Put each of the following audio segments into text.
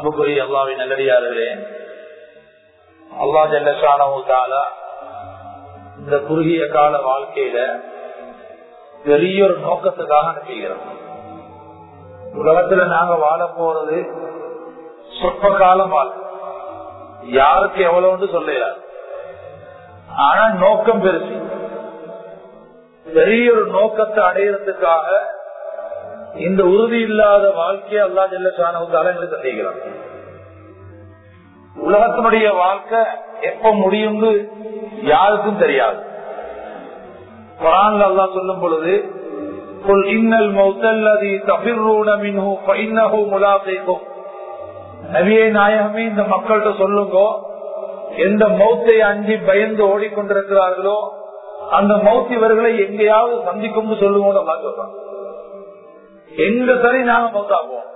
அன்புக்குரிய அல்லாவின் நல்லடியார்களே அல்லா ஜல்லஷானா இந்த குறுகிய கால வாழ்க்கையில பெரிய ஒரு நோக்கத்துக்காக அனுப்புகிறோம் உலகத்துல நாங்க வாழ போறது சொற்ப காலம் வாழ்க்கை யாருக்கு எவ்வளவுன்னு சொல்லலாம் ஆனா நோக்கம் பெருசு பெரிய ஒரு நோக்கத்தை அடையிறதுக்காக இந்த உறுதி இல்லாத வாழ்க்கையை அல்லா ஜெல்லசானவுக்கால எங்களுக்கு தந்திக்கிறான் உலகத்தினுடைய வாழ்க்கை எப்ப முடியும்னு யாருக்கும் தெரியாது குரான்ல அல்லா சொல்லும் பொழுது இன்னல் மௌத்தல்லதி தபிர்ரூன மின்ஹு ஃபைன்னஹு முலாகைக்கும் நபியே நாயகமே இந்த மக்கள்கிட்ட சொல்லுங்க எந்த மௌத்தை அஞ்சி பயந்து ஓடிக்கொண்டிருக்கிறார்களோ அந்த மௌத் இவர்களை எங்கேயாவது சந்திக்கும் சொல்லுவோம் அல்லா சொல்றான் எங்க சரி நாங்க மௌத்தாக்குவோம்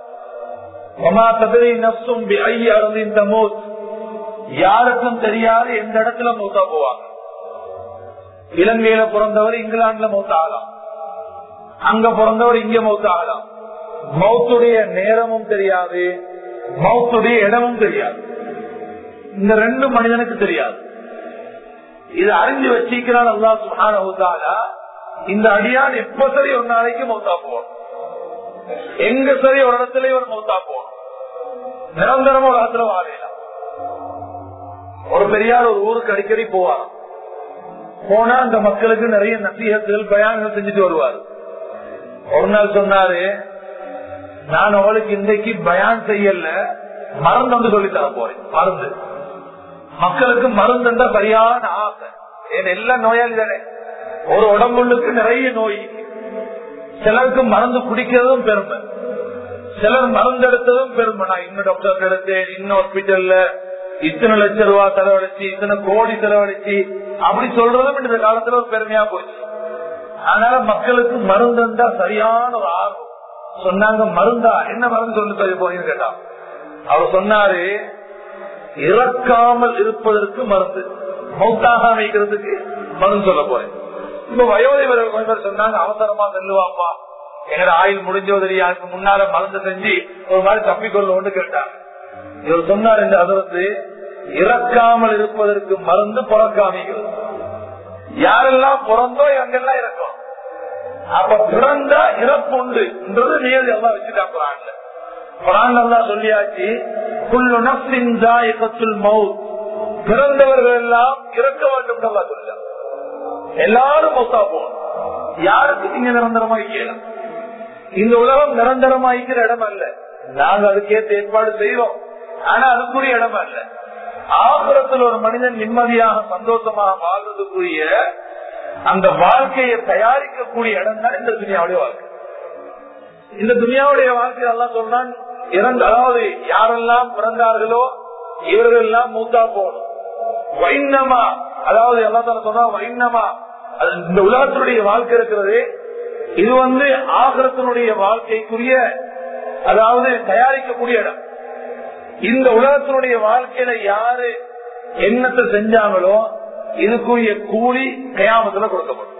யாருக்கும் தெரியாது எந்த இடத்துல மௌத்தா போவாங்க இலங்கையில பிறந்தவர் இங்கிலாந்துல மௌத்தாகலாம் அங்க பிறந்தவர் இங்க மௌத்தாகலாம் மௌத்துடைய நேரமும் தெரியாது மௌத்துடைய இடமும் தெரியாது இந்த ரெண்டு மனிதனுக்கு தெரியாது இது அறிஞ்சு வச்சிக்கிறான் அல்லா சுகான இந்த அடியான் எப்ப சரி ஒரு நாளைக்கு மௌத்தா போவான் எங்க சரி ஒரு இடத்துல இவர் மௌத்தா போவான் நிரந்தரமா ஒரு இடத்துல வாழையலாம் ஒரு பெரியார் ஒரு ஊருக்கு அடிக்கடி போவார் போனா அந்த மக்களுக்கு நிறைய நசீகத்துகள் பயான்கள் செஞ்சுட்டு வருவார் ஒரு நாள் சொன்னாரு நான் அவளுக்கு இன்றைக்கு பயான் செய்யல மருந்து வந்து சொல்லி தர போறேன் மருந்து மக்களுக்கு மருந்துண்டா சரியான ஆசை ஏன் எல்லா நோயாளி தானே ஒரு உடம்புள்ளுக்கு நிறைய நோய் சிலருக்கு மருந்து குடிக்கிறதும் பெருமை சிலர் மருந்து எடுத்ததும் பெருமை நான் இன்னும் டாக்டர் எடுத்தேன் இன்னும் ஹாஸ்பிட்டல்ல இத்தனை லட்சம் ரூபாய் செலவழிச்சு இத்தனை கோடி செலவழிச்சு அப்படி சொல்றதும் இந்த காலத்துல ஒரு பெருமையா போச்சு அதனால மக்களுக்கு மருந்து இருந்தா சரியான ஒரு ஆர்வம் சொன்னாங்க மருந்தா என்ன மருந்து சொல்லி சொல்லி போறீங்கன்னு கேட்டா அவர் சொன்னாரு இறக்காமல் இருப்பதற்கு மருந்து மௌத்தாக வைக்கிறதுக்கு மருந்து சொல்ல போறேன் இப்ப வயோதிபர்கள் கொஞ்சம் சொன்னாங்க அவசரமா செல்லுவாப்பா எங்கட ஆயுள் முடிஞ்சோ தெரியாது முன்னால மருந்து செஞ்சு ஒரு மாதிரி தப்பிக்கொள்ளும் கேட்டாங்க இவர் சொன்னார் இந்த அதற்கு இறக்காமல் இருப்பதற்கு மருந்து பிறக்காமிகள் யாரெல்லாம் பிறந்தோ எங்கெல்லாம் இறக்கும் அப்ப பிறந்தா இறப்பு உண்டு நியதி எல்லாம் வச்சுட்டான் குரான்ல குரான் எல்லாம் சொல்லியாச்சு குள்ளு நப்சின் ஜாயகத்துல் மவுத் பிறந்தவர்கள் எல்லாம் இறக்க வேண்டும் நல்லா சொல்ல எல்லாரும் மொத்தா போகணும் யாருக்கு நீங்க நிரந்தரமா இயலாம் இந்த உலகம் நிரந்தரமா இருக்கிற இடம் அல்ல நாங்க அதுக்கேற்ற ஏற்பாடு செய்வோம் ஆனா அதுக்குரிய இடம் அல்ல ஆபுரத்தில் ஒரு மனிதன் நிம்மதியாக சந்தோஷமாக வாழ்றதுக்குரிய அந்த வாழ்க்கையை தயாரிக்கக்கூடிய இடம் தான் இந்த துணியாவுடைய வாழ்க்கை இந்த துணியாவுடைய வாழ்க்கை எல்லாம் சொன்னான் இறந்த அதாவது யாரெல்லாம் பிறந்தார்களோ இவர்கள் எல்லாம் மூத்தா போகணும் வைண்ணமா அதாவது எல்லாம் சொன்னா வைண்ணமா இந்த உலகத்தினுடைய வாழ்க்கை இருக்கிறது இது வந்து ஆகரத்தினுடைய வாழ்க்கைக்குரிய அதாவது தயாரிக்கக்கூடிய இடம் இந்த உலகத்தினுடைய வாழ்க்கையில யாரு என்னத்தை செஞ்சாங்களோ இதுக்குரிய கூலி கயாமத்துல கொடுக்கப்படும்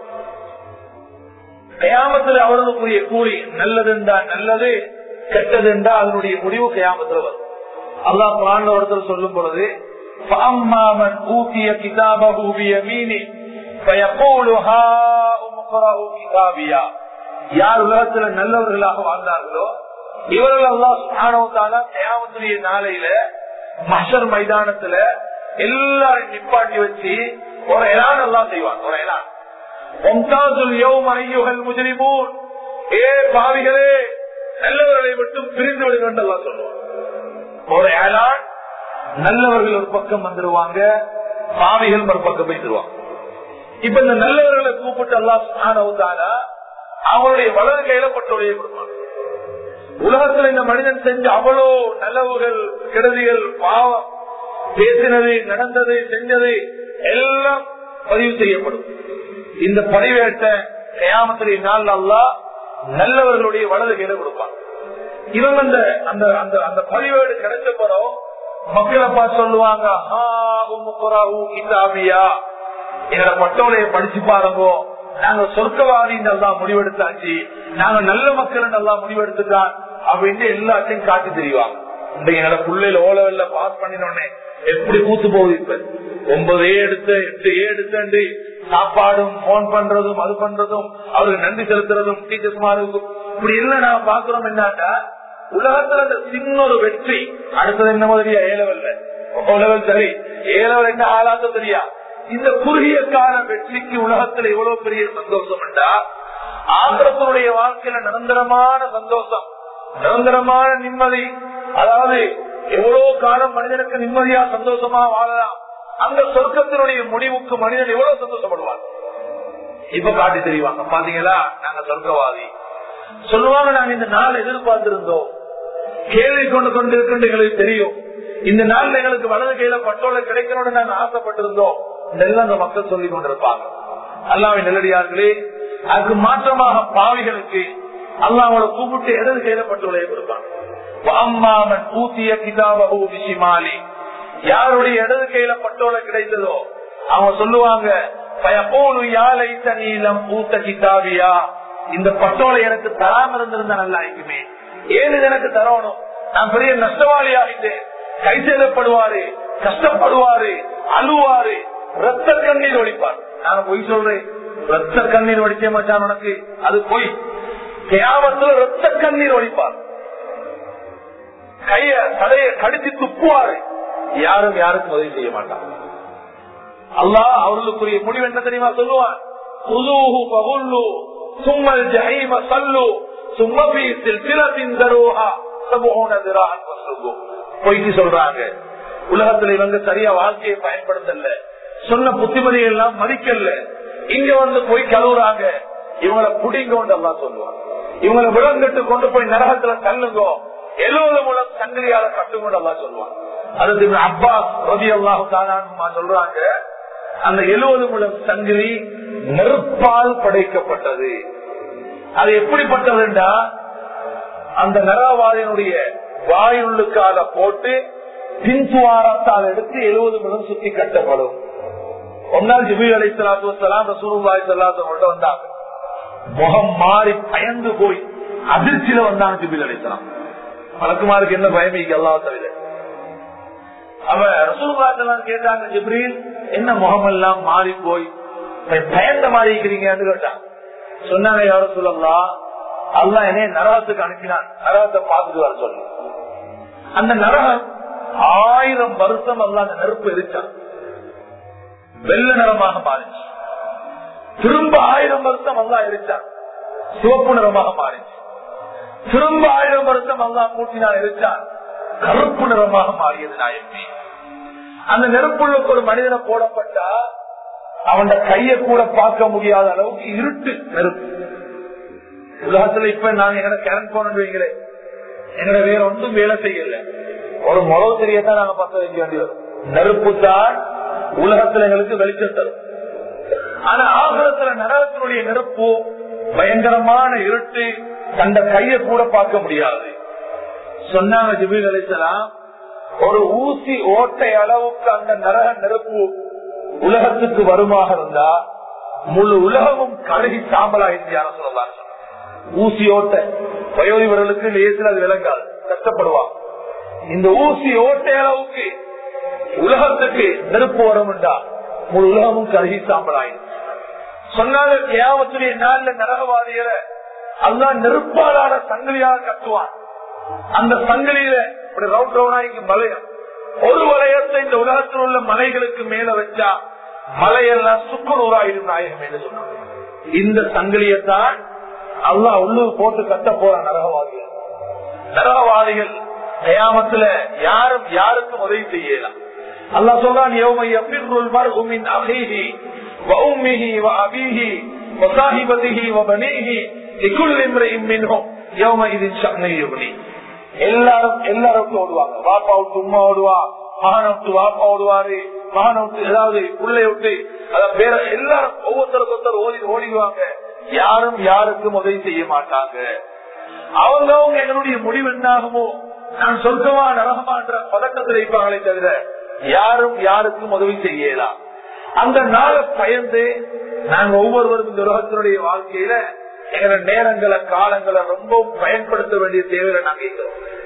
கயாமத்துல அவர்களுக்குரிய கூலி நல்லதுண்டா நல்லது கெட்டதுண்டா அதனுடைய முடிவு கயாமத்துல வரும் அல்லா குரான் ஒருத்தர் சொல்லும் பொழுது فَأَمَّا أُوتِيَ كِتَابَهُ بِيَمِينِهِ فَيَقُولُ هَاؤُمُ اقْرَءُوا كِتَابِيَهْ யார் உலகத்துல நல்லவர்களாக வாழ்ந்தார்களோ இவர்கள் அல்லா சுகானவத்தால கயாமத்துடைய நாளையில மஷர் மைதானத்துல எல்லாரும் நிப்பாட்டி வச்சு ஒரு எலான் எல்லாம் செய்வாங்க ஒரு எலான் ஏ பாவிகளே நல்லவர்களை மட்டும் பிரிந்து விடுங்கள் எல்லாம் சொல்லுவாங்க ஒரு ஏலான் நல்லவர்கள் ஒரு பக்கம் வந்துருவாங்க பாவிகள் ஒரு பக்கம் போயிடுவாங்க இப்ப இந்த நல்லவர்களை கூப்பிட்டு எல்லாம் சுகானவத்தால அவங்களுடைய வலது கையில பட்டோடைய கொடுப்பாங்க உலகத்துல இந்த மனிதன் செஞ்ச அவ்வளோ நல்லவுகள் கெடுதிகள் பாவம் பேசினது நடந்தது செஞ்சது எல்லாம் பதிவு செய்யப்படும் இந்த பதிவேட்ட கயாமத்திலே நாள் அல்லா நல்லவர்களுடைய வலது கையில கொடுப்பாங்க இவங்க அந்த அந்த அந்த அந்த பதிவேடு கிடைச்ச போறோம் மக்கள் அப்பா சொல்லுவாங்க எங்களோட பட்டோலையை படிச்சு பாருங்க நாங்க சொர்க்கவாதி நல்லா முடிவெடுத்தாச்சு நாங்க நல்ல மக்கள் நல்லா முடிவெடுத்துட்டான் அப்படின்னு எல்லாத்தையும் காட்டி தெரிவாங்க இன்றைக்கு எங்களை பிள்ளைல ஓ லெவல்ல பாஸ் பண்ணினோடனே எப்படி கூத்து போகுது இப்ப ஒன்பது ஏ எடுத்து எட்டு ஏ எடுத்து சாப்பாடும் போன் பண்றதும் அது பண்றதும் அவருக்கு நன்றி செலுத்துறதும் டீச்சர்ஸ் மாருக்கும் இப்படி இல்ல நான் பாக்குறோம் என்னன்னா உலகத்துல அந்த சின்ன ஒரு வெற்றி அடுத்தது என்ன மாதிரியா ஏ லெவல்ல ஓ லெவல் சரி ஏ லெவல் என்ன ஆளாத்த தெரியா இந்த குறுகிய கால வெற்றிக்கு உலகத்துல எவ்வளவு பெரிய சந்தோஷம் என்றா ஆந்திரத்தினுடைய வாழ்க்கையில நிரந்தரமான சந்தோஷம் நிரந்தரமான நிம்மதி அதாவது எவ்வளவு காலம் மனிதனுக்கு நிம்மதியா சந்தோஷமா வாழலாம் அந்த சொர்க்கத்தினுடைய முடிவுக்கு மனிதன் எவ்வளவு சந்தோஷப்படுவார் இப்ப காட்டி தெரிவாங்க பாத்தீங்களா நாங்க சொர்க்கவாதி சொல்லுவாங்க நாங்க இந்த நாள் எதிர்பார்த்திருந்தோம் கேள்வி கொண்டு கொண்டு இருக்கின்ற எங்களுக்கு தெரியும் இந்த நாள்ல எங்களுக்கு வலது கையில பட்டோலை கிடைக்கணும்னு நாங்க ஆசைப்பட்டிருந்தோம் இதெல்லாம் அந்த மக்கள் சொல்லிக் கொண்டிருப்பாங்க அல்லாவின் நிலடியார்களே அதுக்கு மாற்றமாக பாவிகளுக்கு அல்லா அவளை கூப்பிட்டு இடது கையில பட்டோலையை கொடுப்பாங்க அம்மாமன் ஊத்திய கிதாபு விஷிமாலி யாருடைய இடது கையில பட்டோலை கிடைத்ததோ அவங்க சொல்லுவாங்க பயப்போனு யாழை தனீலம் பூத்த கிதாபியா இந்த பட்டோலை எனக்கு தராம இருந்திருந்தா நல்லா இருக்குமே ஏன் இது எனக்கு தரணும் நான் பெரிய நஷ்டவாளி ஆகிட்டேன் கை செய்தப்படுவாரு கஷ்டப்படுவாரு அழுவாரு ரத்த கண்ணீர் ஒழிப்பார் நான் பொய் சொல்றேன் ரத்த கண்ணீர் ஒழிக்க மாட்டான் உனக்கு அது பொய் கேவத்துல ரத்த கண்ணீர் ஒழிப்பார் கைய தலைய கடிச்சு துப்புவாரு யாரும் யாருக்கும் உதவி செய்ய மாட்டாங்க அல்லாஹ் அவர்களுக்குரிய முடிவு என்ன தெரியுமா சொல்லுவான் குலூஹு பகுல்லு சும்மல் ஜஹீம சல்லு சும்மபீத்தில் சிலத்தின் தருவா சபோன திரான் வசுகு பொய்க்கு சொல்றாங்க உலகத்துல இவங்க சரியா வாழ்க்கையை பயன்படுத்தல சொன்ன புத்திமதிகள் எல்லாம் மதிக்கல இங்க வந்து போய் கழுவுறாங்க இவங்களை புடிங்க எல்லாம் சொல்லுவாங்க இவங்களை விலங்கிட்டு கொண்டு போய் நரகத்துல தள்ளுங்க எழுபது மூலம் சங்கிலியால கட்டுங்கொண்டு எல்லாம் சொல்லுவாங்க அது அப்பா ரவி அல்லாஹு சொல்றாங்க அந்த எழுபது முழம் சங்கிலி நெருப்பால் படைக்கப்பட்டது அது எப்படிப்பட்டதுண்டா அந்த நரவாதியினுடைய வாயுள்ளுக்கால போட்டு பின்துவாரத்தால் எடுத்து எழுபது முழம் சுத்தி கட்டப்படும் ஒன்னால் ஜிபி அலை சலாத்து வலாம் ரசூலுல்லாய் சல்லாத்து வந்தாங்க முகம் மாறி பயந்து போய் அதிர்ச்சியில வந்தாங்க ஜிபில் அலைசலாம் வழக்குமாருக்கு என்ன பயமிக்கு அல்லா தவிர அவன் ரசூலுல்லாய் கேட்டாங்க ஜிப்ரீல் என்ன முகம் எல்லாம் மாறி போய் பயந்த மாதிரி இருக்கிறீங்கன்னு கேட்டான் சொன்னாங்க யாரும் சொல்லலாம் அல்லா என்னைய நரகத்துக்கு அனுப்பினான் நரகத்தை பார்த்துட்டு வர சொல்லு அந்த நரகம் ஆயிரம் வருஷம் அல்ல அந்த நெருப்பு எரிச்சான் வெள்ள நிறமாக மாறிச்சு திரும்ப ஆயிரம் வருஷம் அல்லா எரிச்சான் சிவப்பு நிறமாக மாறிச்சு திரும்ப ஆயிரம் வருஷம் அல்லா கூட்டினான் எரிச்சான் கருப்பு நிறமாக மாறியது நாயமே அந்த நெருப்புள்ளுக்கு ஒரு மனிதனை போடப்பட்டா அவன் கைய கூட பார்க்க முடியாத அளவுக்கு இருட்டு நெருப்பு உலகத்துல இப்ப நாங்க எங்களை கரண்ட் போன வைங்களேன் எங்களை வேற ஒன்றும் வேலை செய்யல ஒரு முளவு தெரியத்தான் நாங்க பத்த வைக்க வேண்டியது நெருப்பு தான் உலகத்துல எங்களுக்கு வெளிச்சம் தரும் ஆனா ஆகலத்துல நரகத்தினுடைய நெருப்பு பயங்கரமான இருட்டு தந்த கைய கூட பார்க்க முடியாது சொன்னாங்க ஜிபில் அலிசலாம் ஒரு ஊசி ஓட்டை அளவுக்கு அந்த நரக நெருப்பு உலகத்துக்கு வருமாக இருந்தா முழு உலகமும் கருகி சாம்பலாயிருந்து யாரும் சொல்லலாம் ஊசி ஓட்டை வயோதிபர்களுக்கு லேசில் அது விளங்காது கஷ்டப்படுவாங்க இந்த ஊசி ஓட்டை அளவுக்கு உலகத்துக்கு நெருப்பு வரும்டா முழு உலகமும் கருகி சாம்பலாயிரும் சொன்னாங்க கேவத்துடைய நாள்ல நரகவாதிகளை அல்லா நெருப்பாலான சங்கிலியாக கட்டுவான் அந்த சங்கிலியில இப்படி ரவுண்ட் ரவுண்டாய்க்கு மலையம் ஒரு வளையத்தை இந்த உலகத்தில் உள்ள மலைகளுக்கு மேல வச்சா மலையெல்லாம் சுக்குநூறாயிரும் நாயகம் என்று சொன்னாங்க இந்த சங்கிலியத்தான் அல்லா உள்ளு போட்டு கட்ட போற நரகவாதிகள் நரகவாதிகள் கயாமத்துல யாரும் யாருக்கும் உதவி செய்யலாம் அல்லா சொல்றான் மர்ஹுமின் அபிஹி وأمه وأبيه وصاحبته وبنيه لكل امرئ منهم يومئذ شأن يغني எல்லாரும் எல்லாருக்கும் ஓடுவாங்க பாப்பா விட்டு உமா ஓடுவா மகனை விட்டு வாப்பா ஓடுவாரு மகனை விட்டு ஏதாவது உள்ளே விட்டு அதாவது வேற எல்லாரும் ஒவ்வொருத்தருக்கு ஒருத்தர் ஓடி ஓடிடுவாங்க யாரும் யாருக்கும் உதவி செய்ய மாட்டாங்க அவங்க அவங்க எங்களுடைய முடிவு என்னாகுமோ நான் சொர்க்கமா நரகமான்ற பதக்கத்தில் இருப்பாங்களே தவிர யாரும் யாருக்கும் உதவி செய்யலாம் அந்த நாளை பயந்து நாங்க ஒவ்வொருவரும் இந்த உலகத்தினுடைய வாழ்க்கையில எங்களோட நேரங்களை காலங்களை ரொம்ப பயன்படுத்த வேண்டிய தேவையில நாங்க இருக்கிறோம்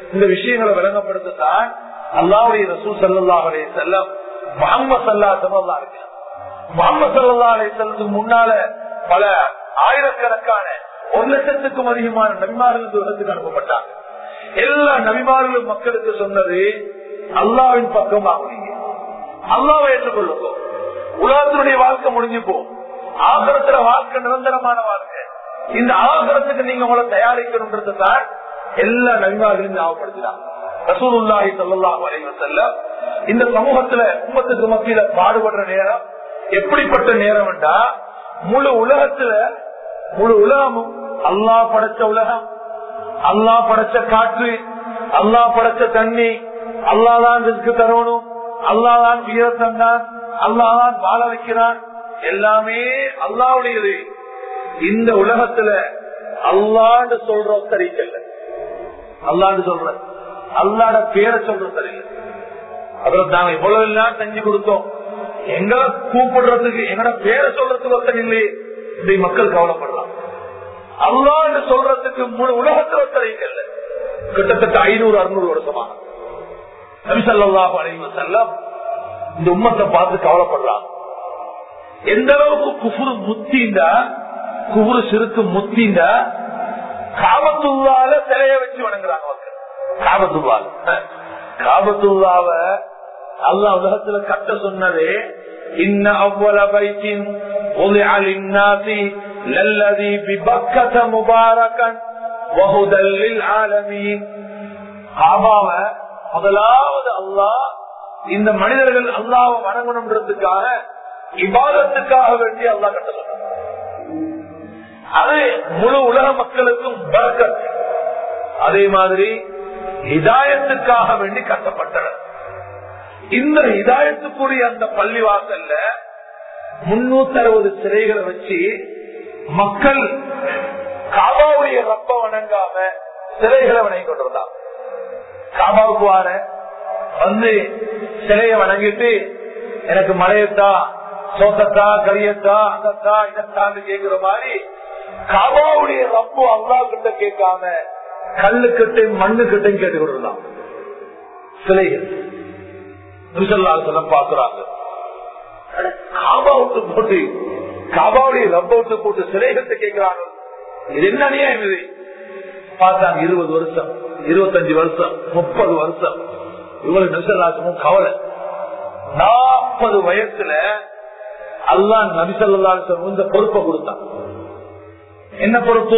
இந்த விஷயங்களை விளங்கப்படுத்தத்தான் அல்லாவுடைய ரசூல் சல்லா அலே செல்லம் முகமது சல்லா சல்லா இருக்கு முகமது சல்லா அலே செல்லத்துக்கு முன்னால பல ஆயிரக்கணக்கான ஒரு லட்சத்துக்கும் அதிகமான நபிமார்களுக்கு உலகத்துக்கு அனுப்பப்பட்டாங்க எல்லா நபிமார்களும் மக்களுக்கு சொன்னது அல்லாவின் பக்கமாக அல்லாவை ஏற்றுக்கொள்ளுங்க உலகத்தினுடைய வாழ்க்கை முடிஞ்சு போகும் ஆகரத்துல வாழ்க்கை நிரந்தரமான வாழ்க்கை இந்த ஆகரத்துக்கு நீங்க உங்களை தயாரிக்கணும்ன்றது தான் எல்லா நபிமார்களையும் ஞாபகப்படுத்தினாங்க ரசூலுல்லாஹி ஸல்லல்லாஹு அலைஹி வஸல்லம் இந்த சமூகத்துல உம்மத்துக்கு மத்தியில பாடுபடுற நேரம் எப்படிப்பட்ட நேரம் என்றா முழு உலகத்துல முழு உலகமும் அல்லாஹ் படைச்ச உலகம் அல்லாஹ் படைச்ச காற்று அல்லாஹ் படைச்ச தண்ணி அல்லாஹ் தான் ரிஸ்க் தரணும் அல்லாஹ் தான் வீரத்தம் தான் அல்லாஹ் தான் வாழ வைக்கிறான் எல்லாமே அல்லாவுடையது இந்த உலகத்துல அல்லாண்டு சொல்றோம் சரியில்லை அல்லாண்டு சொல்ற அல்லாட பேரை சொல்றோம் சரியில்லை அப்புறம் நாங்க இவ்வளவு எல்லாம் செஞ்சு கொடுத்தோம் எங்களை கூப்பிடுறதுக்கு எங்கட பேரை சொல்றதுக்கு ஒருத்தர் இல்லையே இதை மக்கள் கவலைப்படுறாங்க அல்லாண்டு சொல்றதுக்கு முழு உலகத்தில் ஒருத்தர் இல்லை கிட்டத்தட்ட ஐநூறு அறுநூறு வருஷமாக நபிசல்லாஹு அலைவ செல்லம் இந்த உம்மத்தை பார்த்து கவலைப்படுறாங்க எந்த அளவுக்கு குஃபுரு முத்திண்டா குபுரு சிறுக்கு முத்திண்ட காபத்துள்ளால சிலைய வச்சு வணங்குறாங்க மக்கள் காபத்துள்ளால காபத்துள்ளாவ அல்லா உலகத்துல கட்ட சொன்னதே இன்ன அவ்வள பைத்தின் وضع للناس للذي ببكة مباركا وهدى للعالمين காபாவ முதலாவது அல்லாஹ் இந்த மனிதர்கள் அல்லாவை வணங்கணும்ன்றதுக்காக இபாதத்துக்காக வேண்டி அல்லா கட்ட சொன்னார் அது முழு உலக மக்களுக்கும் பறக்கத் அதே மாதிரி ஹிதாயத்துக்காக வேண்டி கட்டப்பட்டனர் இந்த ஹிதாயத்துக்குரிய அந்த பள்ளிவாசல்ல முன்னூத்தி அறுபது சிலைகளை வச்சு மக்கள் காபாவுடைய ரப்ப வணங்காம சிலைகளை வணங்கி கொண்டிருந்தாங்க காபாவுக்கு வார வந்து சிலைய வணங்கிட்டு எனக்கு மலையத்தா சோத்தத்தா கரியத்தா அங்கத்தா இதத்தான்னு கேக்குற மாதிரி காபாவுடைய ரப்பு அல்லா கிட்ட கேட்காம கல்லு கிட்ட மண்ணு கிட்ட கேட்டு கொடுக்கலாம் சிலைகள் சொல்லம் பாக்குறாங்க காபா விட்டு போட்டு காபாவுடைய ரப்ப விட்டு போட்டு சிலைகத்தை கேட்கிறாங்க இது என்ன அநியாயம் இது பார்த்தாங்க இருபது வருஷம் இருபத்தஞ்சு வருஷம் முப்பது வருஷம் இவ்வளவு நபிசல்லாசமும் கவலை நாற்பது வயசுல அல்லா நபிசல்லாசம் இந்த பொறுப்பை கொடுத்தான் என்ன பொறுப்பு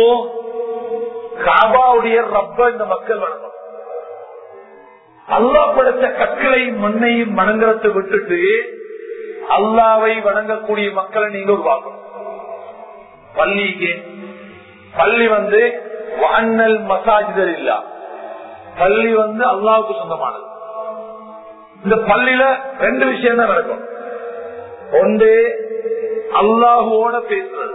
காபாவுடைய ரப்ப இந்த மக்கள் வணங்கும் அல்லா படைத்த கற்களையும் மண்ணையும் வணங்குறதை விட்டுட்டு அல்லாவை வணங்கக்கூடிய மக்களை நீங்க உருவாக்கணும் பள்ளிக்கு பள்ளி வந்து வானல் மசாஜிதர் இல்ல பள்ளி வந்து அல்லாவுக்கு சொந்தமானது இந்த பள்ளியில ரெண்டு விஷயம் தான் நடக்கும் ஒன்று அல்லாஹுவோட பேசுறது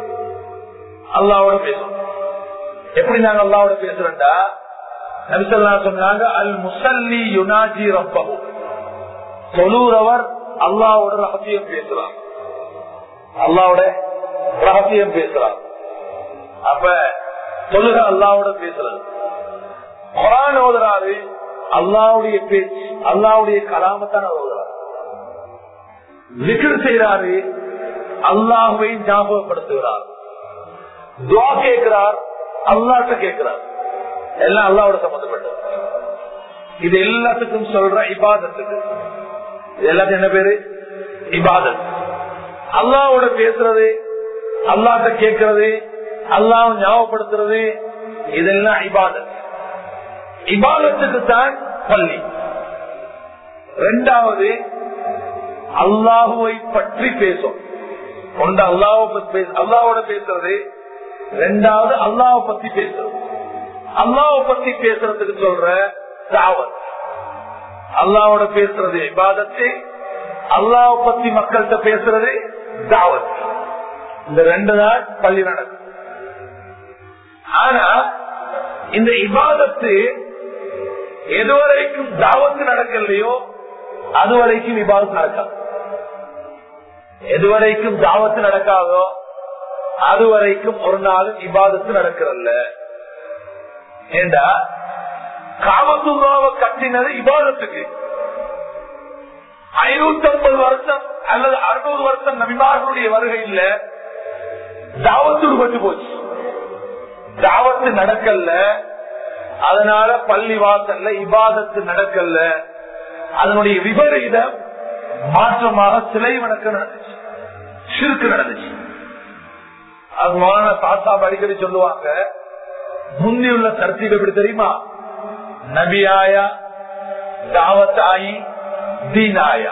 அல்லாவோட பேசுறோம் எப்படி நாங்க அல்லாவோட பேசுறோம்டா நபிசல்லா சொன்னாங்க அல் முசல்லி யுனாஜி ரப்பகு தொழுறவர் அல்லாவோட ரகசியம் பேசுறார் அல்லாவோட ரகசியம் பேசுறார் அப்ப தொழுக அல்லாவோட பேசுறது குரான் ஓதுறாரு அல்லாவுடைய பேச்சு அல்லாவுடைய கலாமத்தான் ஓதுறாரு விக்கிர செய்யறாரு அல்லாஹுவை ஞாபகப்படுத்துகிறார் துவா கேட்கிறார் அல்லாட்ட கேட்கிறார் எல்லாம் அல்லாவோட சம்பந்தப்பட்டது இது எல்லாத்துக்கும் சொல்ற இபாதத்துக்கு இது எல்லாத்தையும் என்ன பேரு இபாதத் அல்லாவோட பேசுறது அல்லாட்ட கேட்கறது அல்லாஹ் ஞாபகப்படுத்துறது இதெல்லாம் இபாதத் இபாதத்துக்கு தான் பள்ளி ரெண்டாவது அல்லாஹுவை பற்றி பேசும் ஒன்று அல்லாஹ் அல்லாவோட பேசுறது ரெண்டாவது அல்லாஹ் பத்தி பேசுறது அல்லாஹ் பத்தி பேசுறதுக்கு சொல்ற தாவத் அல்லாவோட பேசுறது இபாதத்து அல்லாஹ் பத்தி மக்கள்கிட்ட பேசுறது தாவத் இந்த ரெண்டு நாள் பள்ளி நடக்கும் ஆனா இந்த இபாதத்து எதுவரைக்கும் தாவத்து நடக்கலையோ அதுவரைக்கும் விவாதத்து நடக்காது எதுவரைக்கும் தாவத்து நடக்காதோ அதுவரைக்கும் ஒரு நாளும் விவாதத்து நடக்கிறல்ல ஏண்டா காமத்துல்லாவை கட்டினது இபாதத்துக்கு ஐநூத்தி ஐம்பது வருஷம் அல்லது அறுநூறு வருஷம் நபிமார்களுடைய வருகை இல்ல தாவத்து பட்டு போச்சு தாவத்து நடக்கல அதனால பள்ளி வாசல்ல இபாதத்து நடக்கல அதனுடைய விபரீதம் மாற்றமாக சிலை வணக்கம் நடந்துச்சு சிறுக்கு நடந்துச்சு அது மௌலானா சாஸ்தாப் அடிக்கடி சொல்லுவாங்க முந்தி உள்ள தர்த்தீப் எப்படி தெரியுமா நபியாயா தாவத்தாயி தீனாயா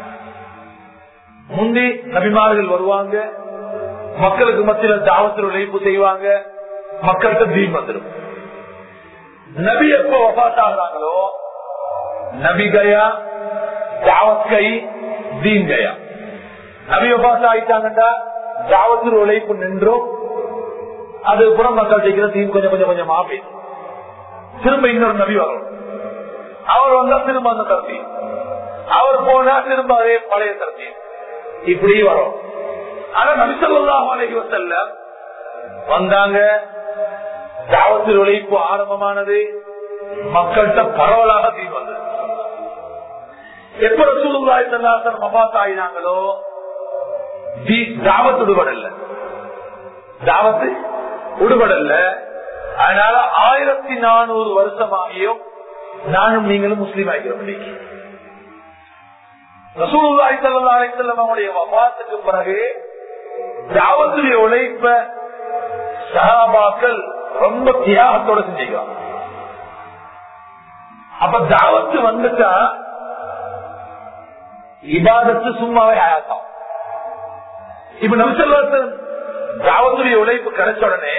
முந்தி நபிமார்கள் வருவாங்க மக்களுக்கு மத்தியில தாவத்தில் உழைப்பு செய்வாங்க மக்களுக்கு தீன் வந்துடும் நபி எப்ப வபாத்தாகிறாங்களோ நபி கயா தாவத் கை தீன் கயா நபி வபாத் ஆயிட்டாங்கடா தாவத்தில் உழைப்பு நின்றோம் அதுக்கப்புறம் மக்கள் செய்கிற தீன் கொஞ்சம் கொஞ்சம் கொஞ்சமா போயிடும் திரும்ப இன்னொரு நபி வரும் அவர் வந்தா திரும்ப அந்த தர்த்தி அவர் போனா திரும்ப அதே பழைய தர்த்தி இப்படி வரும் ஆனா நபிசல்லாஹ் அலைஹி வஸல்லம் வந்தாங்க தாவத்தில் உழைப்பு ஆரம்பமானது மக்கள்கிட்ட பரவலாக தீ வந்தது எப்ப ரசூலுல்லாஹி ஸல்லல்லாஹு அலைஹி வஸல்லம் ஆயினாங்களோ தீ தாவத் விடுபடல தாவத்து விடுபடல அதனால ஆயிரத்தி நானூறு வருஷமாகியும் நானும் நீங்களும் முஸ்லீம் ஆகிறோம் இன்னைக்கு ரசூலுல்லாஹி ஸல்லல்லாஹு அலைஹி வஸல்லம் அவருடைய வஃபாத்துக்கு பிறகு தாவத்துடைய உழைப்ப சஹாபாக்கள் ரொம்ப தியாகத்தோட செஞ்சுக்கிறாங்க அப்ப தாவத்து வந்துட்டா இபாதத்து சும்மாவே ஆயாத்தான் இப்ப நம்சல்லாத்த தாவத்துடைய உழைப்பு கிடைச்ச உடனே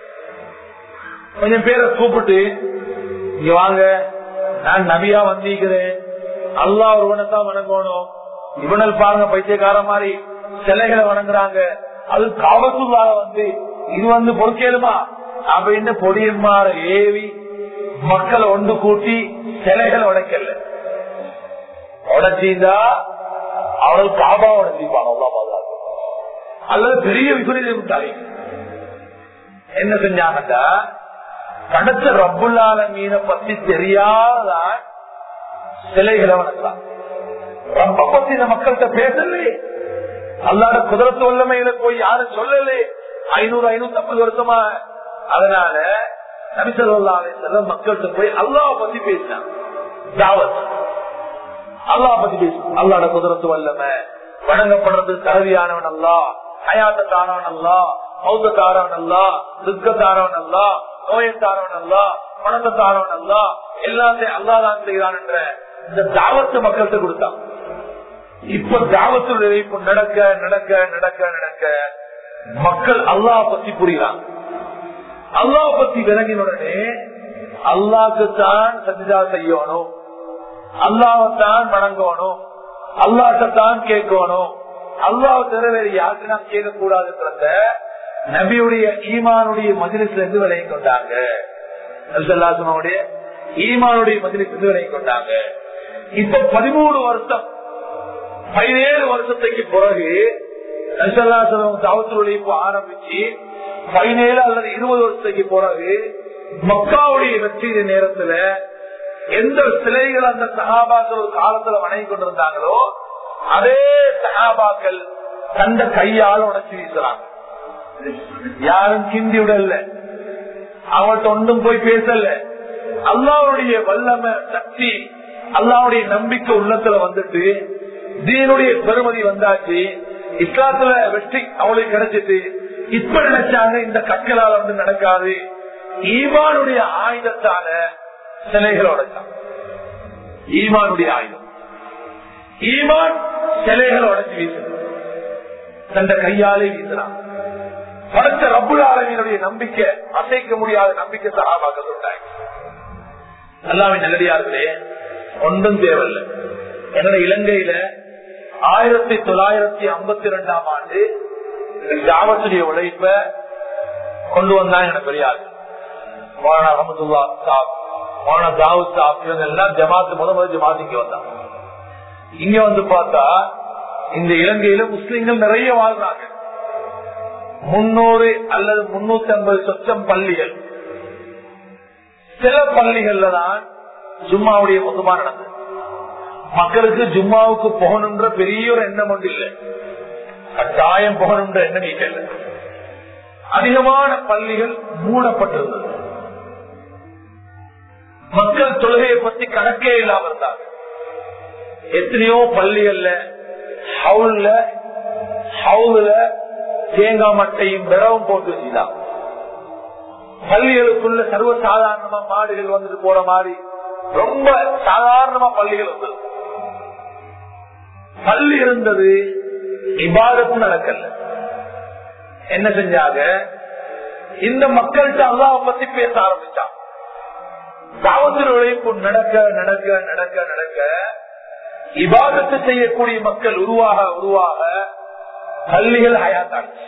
கொஞ்சம் பேரை கூப்பிட்டு இங்க வாங்க நான் நபியா வந்திருக்கிறேன் அல்லா ஒருவனை தான் வணங்கணும் இவனல் பாருங்க பைத்தியக்கார மாதிரி சிலைகளை வணங்குறாங்க அது காவத்துள்ளாக வந்து இது வந்து பொறுக்கேலுமா அப்படின்னு பொடியன்மார ஏவி மக்களை ஒன்று கூட்டி சிலைகளை உடைக்கல உடைச்சிருந்தா அவர்கள் காபா உடைச்சிப்பாங்க அவ்வளோ பாதுகாப்பு அல்லது பெரிய விபரீதம் விட்டாங்க என்ன செஞ்சாங்கட்டா படைச்ச ரப்புல்லால மீனை பத்தி தெரியாதான் சிலைகளை வணங்கலாம் ரப்ப பத்தி இந்த மக்கள்கிட்ட பேசலே அல்லாத குதிரத்து வல்லமையில போய் யாரும் சொல்லலே ஐநூறு ஐநூத்தி ஐம்பது வருஷமா அதனால நபிசல்லாலே செல்ல மக்கள்கிட்ட போய் அல்லாஹ் பத்தி பேசினான் தாவத் அல்லாஹ் பத்தி பேச அல்லாட குதிரத்து வல்லமை வணங்கப்படுறது தகுதியானவன் அல்லா ஹயாத்தானவன் அல்லா மௌத்தாரவன் அல்லா துக்கத்தாரவன் அல்லா நோயத்தாரவன் அல்லா பணத்தாரவன் அல்லா எல்லாத்தையும் அல்லாதான் செய்கிறான் என்ற இந்த தாவத்து மக்கள்கிட்ட கொடுத்தான் இப்ப தாவத்து விளைவிப்பு நடக்க நடக்க நடக்க நடக்க மக்கள் அல்லாஹ் பத்தி புரியுறாங்க அல்லாஹ் பத்தி விளங்கினுடனே அல்லாக்கு தான் சஜிதா செய்யணும் அல்லாவத்தான் வணங்கணும் அல்லாட்டத்தான் கேட்கணும் அல்லாஹ் தவிர வேறு யாருக்கு நாம் கேட்க கூடாதுன்றத நபியுடைய ஈமானுடைய மதிலிசில இருந்து விலகி கொண்டாங்க நபிசல்லாசனுடைய ஈமானுடைய மதிலிசில இருந்து விலகி கொண்டாங்க இப்ப பதிமூணு வருஷம் பதினேழு வருஷத்துக்கு பிறகு நபிசல்லாசனம் தாவத்து உழைப்பு ஆரம்பிச்சு பதினேழு அல்லது இருபது வருஷத்துக்கு பிறகு மக்காவுடைய வெற்றி நேரத்துல எந்த சிலைகள் அந்த சகாபாக்கள் ஒரு காலத்துல வணங்கி கொண்டிருந்தாங்களோ அதே சகாபாக்கள் தந்த கையால் உடச்சு வீசுறாங்க யாரும் கிண்டி விடல அவங்கள்ட்ட ஒன்றும் போய் பேசல அல்லாவுடைய வல்லம சக்தி அல்லாவுடைய நம்பிக்கை உள்ளத்துல வந்துட்டு தீனுடைய பெருமதி வந்தாச்சு இஸ்லாத்துல வெற்றி அவளுக்கு கிடைச்சிட்டு இப்ப நினைச்சாங்க இந்த கற்களால் வந்து நடக்காது ஈமானுடைய ஆயுதத்தால சிலைகளோட ஈமானுடைய ஆயுதம் ஈமான் சிலைகள் உடச்சு வீசுது தந்த கையாலே வீசுறான் படைச்ச ரப்புல ஆலமியினுடைய நம்பிக்கை அசைக்க முடியாத நம்பிக்கை சகாபாக்கள் உண்டாங்க நல்லாவே நல்லடியார்களே ஒன்றும் தேவையில்லை என்னோட இலங்கையில ஆயிரத்தி தொள்ளாயிரத்தி ஐம்பத்தி ரெண்டாம் ஆண்டு ஜாவத்துடைய உழைப்ப கொண்டு வந்தாங்க எனக்கு பெரியார் மௌலானா அஹமதுல்லா சாப் மௌலானா தாவூத் சாப் இவங்க எல்லாம் ஜமாத்து முத முதல் ஜமாத் இங்க வந்தாங்க இங்க வந்து பார்த்தா இந்த இலங்கையில முஸ்லிம்கள் நிறைய வாழ்றாங்க முன்னூறு அல்லது முன்னூத்தி ஐம்பது சொச்சம் பள்ளிகள் சில பள்ளிகள்ல தான் ஜும்மாவுடைய பொதுமா நடந்தது மக்களுக்கு ஜும்மாவுக்கு போகணுன்ற பெரிய ஒரு எண்ணம் ஒன்று இல்லை கட்டாயம் போகணுன்ற எண்ணம் இல்லை அதிகமான பள்ளிகள் மூடப்பட்டிருந்தது மக்கள் தொழுகையை பத்தி கணக்கே இல்லாம இருந்தாங்க எத்தனையோ பள்ளிகள்ல ஹவுல்ல ஹவுல தேங்காய் மட்டையும் விரவும் போட்டு வச்சுதான் பள்ளிகளுக்குள்ள சர்வ சாதாரணமா மாடுகள் வந்துட்டு போற மாதிரி ரொம்ப சாதாரணமா பள்ளிகள் இருந்தது பள்ளி இருந்தது இபாதத்து நடக்கல என்ன செஞ்சாங்க இந்த மக்கள்கிட்ட அல்லாஹ் பத்தி பேச ஆரம்பிச்சான் தாவத்தில் உழைப்பு நடக்க நடக்க நடக்க நடக்க இபாதத்து செய்யக்கூடிய மக்கள் உருவாக உருவாக பள்ளிகள் ஹயாத்தாச்சு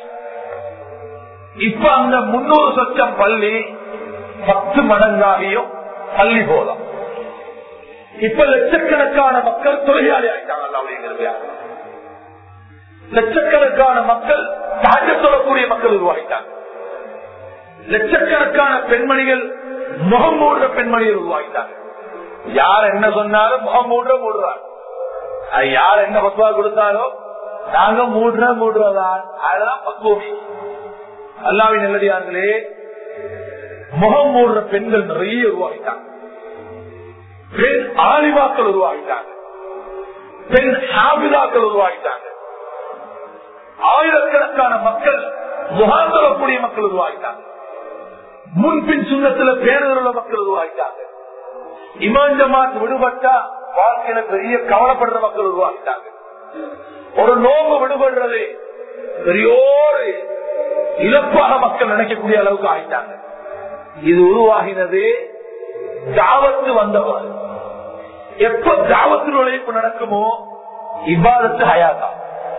இப்ப அந்த முன்னூறு சொச்சம் பள்ளி பத்து மடங்காகியும் பள்ளி போலாம் இப்ப லட்சக்கணக்கான மக்கள் தொழிலாளி ஆயிட்டாங்க அல்லாவுடைய லட்சக்கணக்கான மக்கள் தாண்ட சொல்லக்கூடிய மக்கள் உருவாகிட்டாங்க லட்சக்கணக்கான பெண்மணிகள் முகம் மூடுற பெண்மணிகள் உருவாகிட்டாங்க யார் என்ன சொன்னாலும் முகம் மூடுற மூடுறாங்க அது யார் என்ன பத்துவா கொடுத்தாலும் நாங்க மூடுற மூடுறதான் அதெல்லாம் பக்குவமி அல்லாவின் நல்லடியார்களே முகம் மூடுற பெண்கள் நிறைய உருவாகிட்டாங்க பெண் ஆலிமாக்கள் உருவாகிட்டாங்க பெண் ஹாபிதாக்கள் உருவாகிட்டாங்க ஆயிரக்கணக்கான மக்கள் முகாம் சொல்லக்கூடிய மக்கள் உருவாகிட்டாங்க முன்பின் சுண்ணத்துல பேருந்துள்ள மக்கள் உருவாகிட்டாங்க இமான் ஜமாத் விடுபட்டா வாழ்க்கையில பெரிய கவலைப்படுற மக்கள் உருவாகிட்டாங்க ஒரு நோம்பு விடுபடுறது பெரியோரு இழப்பாக மக்கள் நினைக்கக்கூடிய அளவுக்கு ஆயிட்டாங்க இது உருவாகினது தாவத்து வந்தவர் எப்ப தாவத்து உழைப்பு நடக்குமோ இபாதத்து ஹயாத்தா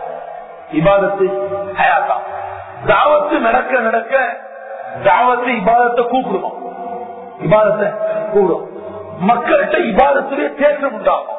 இபாதத்து ஹயாத்தா தாவத்து நடக்க நடக்க தாவத்து இபாதத்தை கூப்பிடுமா இபாதத்தை கூப்பிடும் மக்கள்கிட்ட இபாதத்துடைய தேற்றம் உண்டாகும்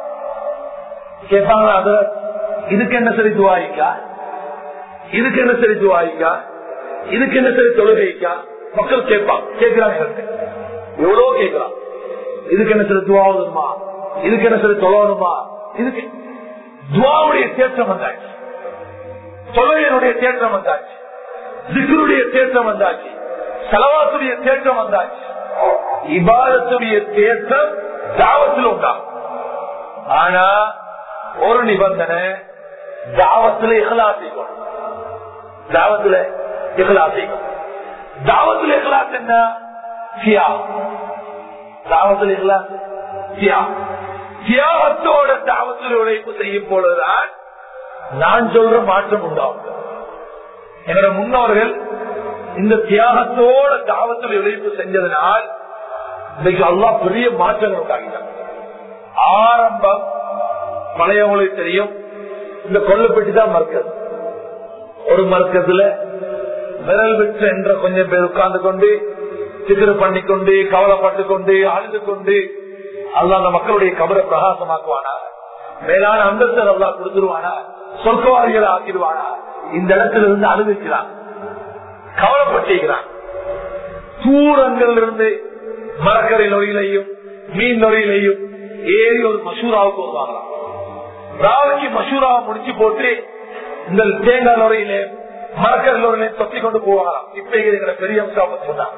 கேட்பாங்க அத இதுக்கு என்ன சரி துவாயிக்கா இதுக்கு என்ன சரி துவாயிக்கா இதுக்கு என்ன சரி தொழுகைக்கா மக்கள் கேட்பாங்க கேட்கிறாங்க எவ்வளவு கேட்கிறான் இதுக்கு என்ன சரி துவாவதுமா இதுக்கு என்ன சரி தொழணுமா இதுக்கு துவாவுடைய தேற்றம் வந்தாச்சு தொழுகையினுடைய தேற்றம் வந்தாச்சு திக்ருடைய தேற்றம் வந்தாச்சு செலவாத்துடைய தேற்றம் வந்தாச்சு இபாதத்துடைய தேற்றம் தாவத்தில் உண்டாகும் ஆனா ஒரு நிபந்தனை தாவத்துல இகலாசிக்கும் தாவத்துல இகலாசிக்கும் தாவத்துல இகலாஸ் என்ன சியா தாவத்துல இகலாஸ் சியா தியாகத்தோட தாவத்தில் உழைப்பு செய்யும் பொழுதுதான் நான் சொல்ற மாற்றம் உண்டாகும் என்னோட முன்னோர்கள் இந்த தியாகத்தோட தாவத்தில் உழைப்பு செஞ்சதனால் இன்னைக்கு அல்லா பெரிய மாற்றங்கள் உண்டாகிட்டாங்க ஆரம்பம் பழையவங்களுக்கு தெரியும் இந்த கொல்லப்பட்டி தான் மறுக்கிறது ஒரு மறுக்கத்துல விரல் விட்டு என்ற கொஞ்சம் பேர் உட்கார்ந்து கொண்டு சித்திர பண்ணிக்கொண்டு கவலைப்பட்டு கொண்டு அழுது கொண்டு அல்லா அந்த மக்களுடைய கபரை பிரகாசமாக்குவானா மேலான அந்தஸ்து அல்லா கொடுத்துருவானா சொர்க்கவாதிகளை ஆக்கிடுவானா இந்த இடத்துல இருந்து அனுபவிக்கிறான் கவலைப்பட்டிருக்கிறான் தூரங்கள் இருந்து மரக்கரை நொறியிலையும் மீன் நொறியிலையும் ஏறி ஒரு மசூராவுக்கு வருவாங்களாம் ராவைக்கு மசூராவை முடிச்சு போட்டு இந்த தேங்காய் நுரையில மரக்கரை நுரையில தொத்தி கொண்டு போவாங்களாம் இப்ப இருக்கிற பெரிய அம்சம் சொன்னாங்க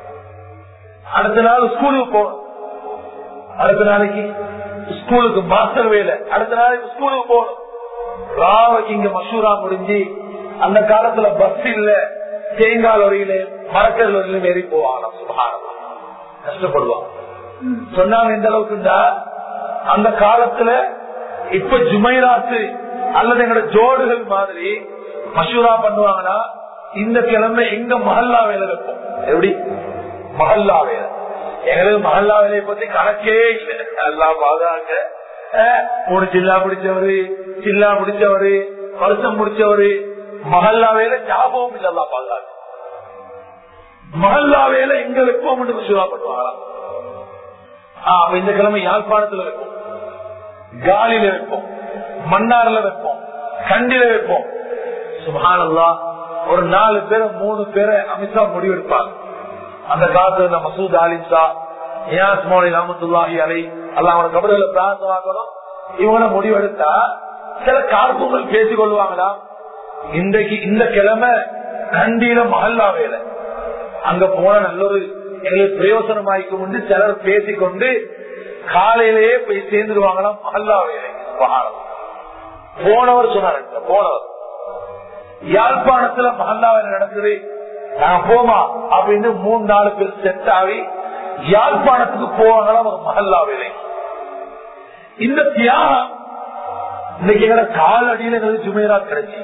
அடுத்த நாள் ஸ்கூலுக்கு போகணும் அடுத்த நாளைக்கு ஸ்கூலுக்கு மாஸ்டர் வேலை அடுத்த நாளைக்கு ஸ்கூலுக்கு போகணும் ராவைக்கு இங்க மசூரா முடிஞ்சு அந்த காலத்துல பஸ் இல்ல தேங்காய் லொரியில மரக்கல் லொரியில ஏறி போவாங்க சுகாரமா கஷ்டப்படுவாங்க சொன்னாங்க எந்த அளவுக்கு அந்த காலத்துல இப்ப ஜுமைராத்து அல்லது எங்களோட ஜோடுகள் மாதிரி மசூரா பண்ணுவாங்கன்னா இந்த கிழமை எங்க மஹல்லா வேலை இருக்கும் எப்படி மஹல்லா வேலை எங்களுக்கு மஹல்லா வேலையை பத்தி கணக்கே இல்லை எல்லாம் பாதாங்க மூணு சில்லா பிடிச்சவரு சில்லா பிடிச்சவரு வருஷம் முடிச்சவரு மஹல்லா வேலை ஞாபகம் இல்லல்லா பாதுகாக்க மஹல்லா வேலை எங்க வைப்போம் மசூரா பண்ணுவாங்களாம் ஆஹ் இந்த கிழமை யாழ்ப்பாணத்துல வைப்போம் காலில வைப்போம் மன்னார்ல வைப்போம் கண்டில வைப்போம் சுபானல்லா ஒரு நாலு பேரை மூணு பேரை அமித்ஷா முடிவெடுப்பாங்க அந்த காலத்துல இந்த மசூத் ஆலிம்சா நியாஸ் மோலி ரஹமத்துல்லாஹி அலை அல்ல அவன கபடுகளை பிரார்த்தமாக்கணும் இவங்கள முடிவெடுத்தா சில கார்பூங்கள் பேசிக் கொள்வாங்களா இன்றைக்கு இந்த கிழமை கண்டியில மகல்லா வேலை அங்க போன நல்ல ஒரு எங்களுக்கு பிரயோசனமாய்க்கும் என்று சிலர் பேசிக்கொண்டு காலையிலேயே போய் சேர்ந்துருவாங்களாம் மகல்லா வேலை போனவர் சொன்னார் போனவர் யாழ்ப்பாணத்துல மகல்லா வேலை நடக்குது நான் போமா அப்படின்னு மூணு நாலு பேர் செட் ஆகி யாழ்ப்பாணத்துக்கு போவாங்களாம் ஒரு மகல்லா வேலை இந்த தியாகம் இன்னைக்கு எங்களை காலடியில எங்களுக்கு ஜுமேரா கிடைச்சி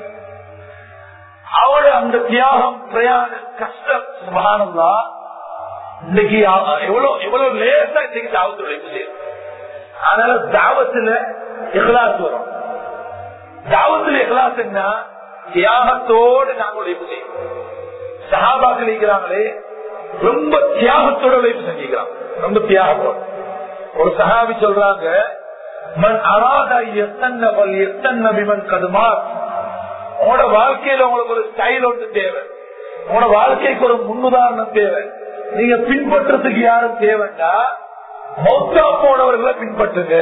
அவரு அந்த தியாகம் பிரயாண கஷ்டம் சுபானந்தா இன்னைக்கு எவ்வளவு எவ்வளவு லேசா இன்னைக்கு தாவத்து உழைப்பு செய்யும் அதனால தாவத்துல எகலாஸ் வரும் தாவத்துல எகலாஸ் என்ன தியாகத்தோடு நாங்க உழைப்பு செய்யும் சகாபாக்கள் இருக்கிறாங்களே ரொம்ப தியாகத்தோட உழைப்பு செஞ்சுக்கிறாங்க ரொம்ப தியாகத்தோட ஒரு சகாபி சொல்றாங்க மண் அராதா எத்தன்ன எத்தன்ன விமன் கதுமார் உங்களோட வாழ்க்கையில உங்களுக்கு ஒரு ஸ்டைல் ஒன்று தேவை உங்களோட வாழ்க்கைக்கு ஒரு முன்னுதாரணம் தேவை நீங்க பின்பற்றதுக்கு யாரும் தேவைன்னா மௌத்தா போனவர்களை பின்பற்றுங்க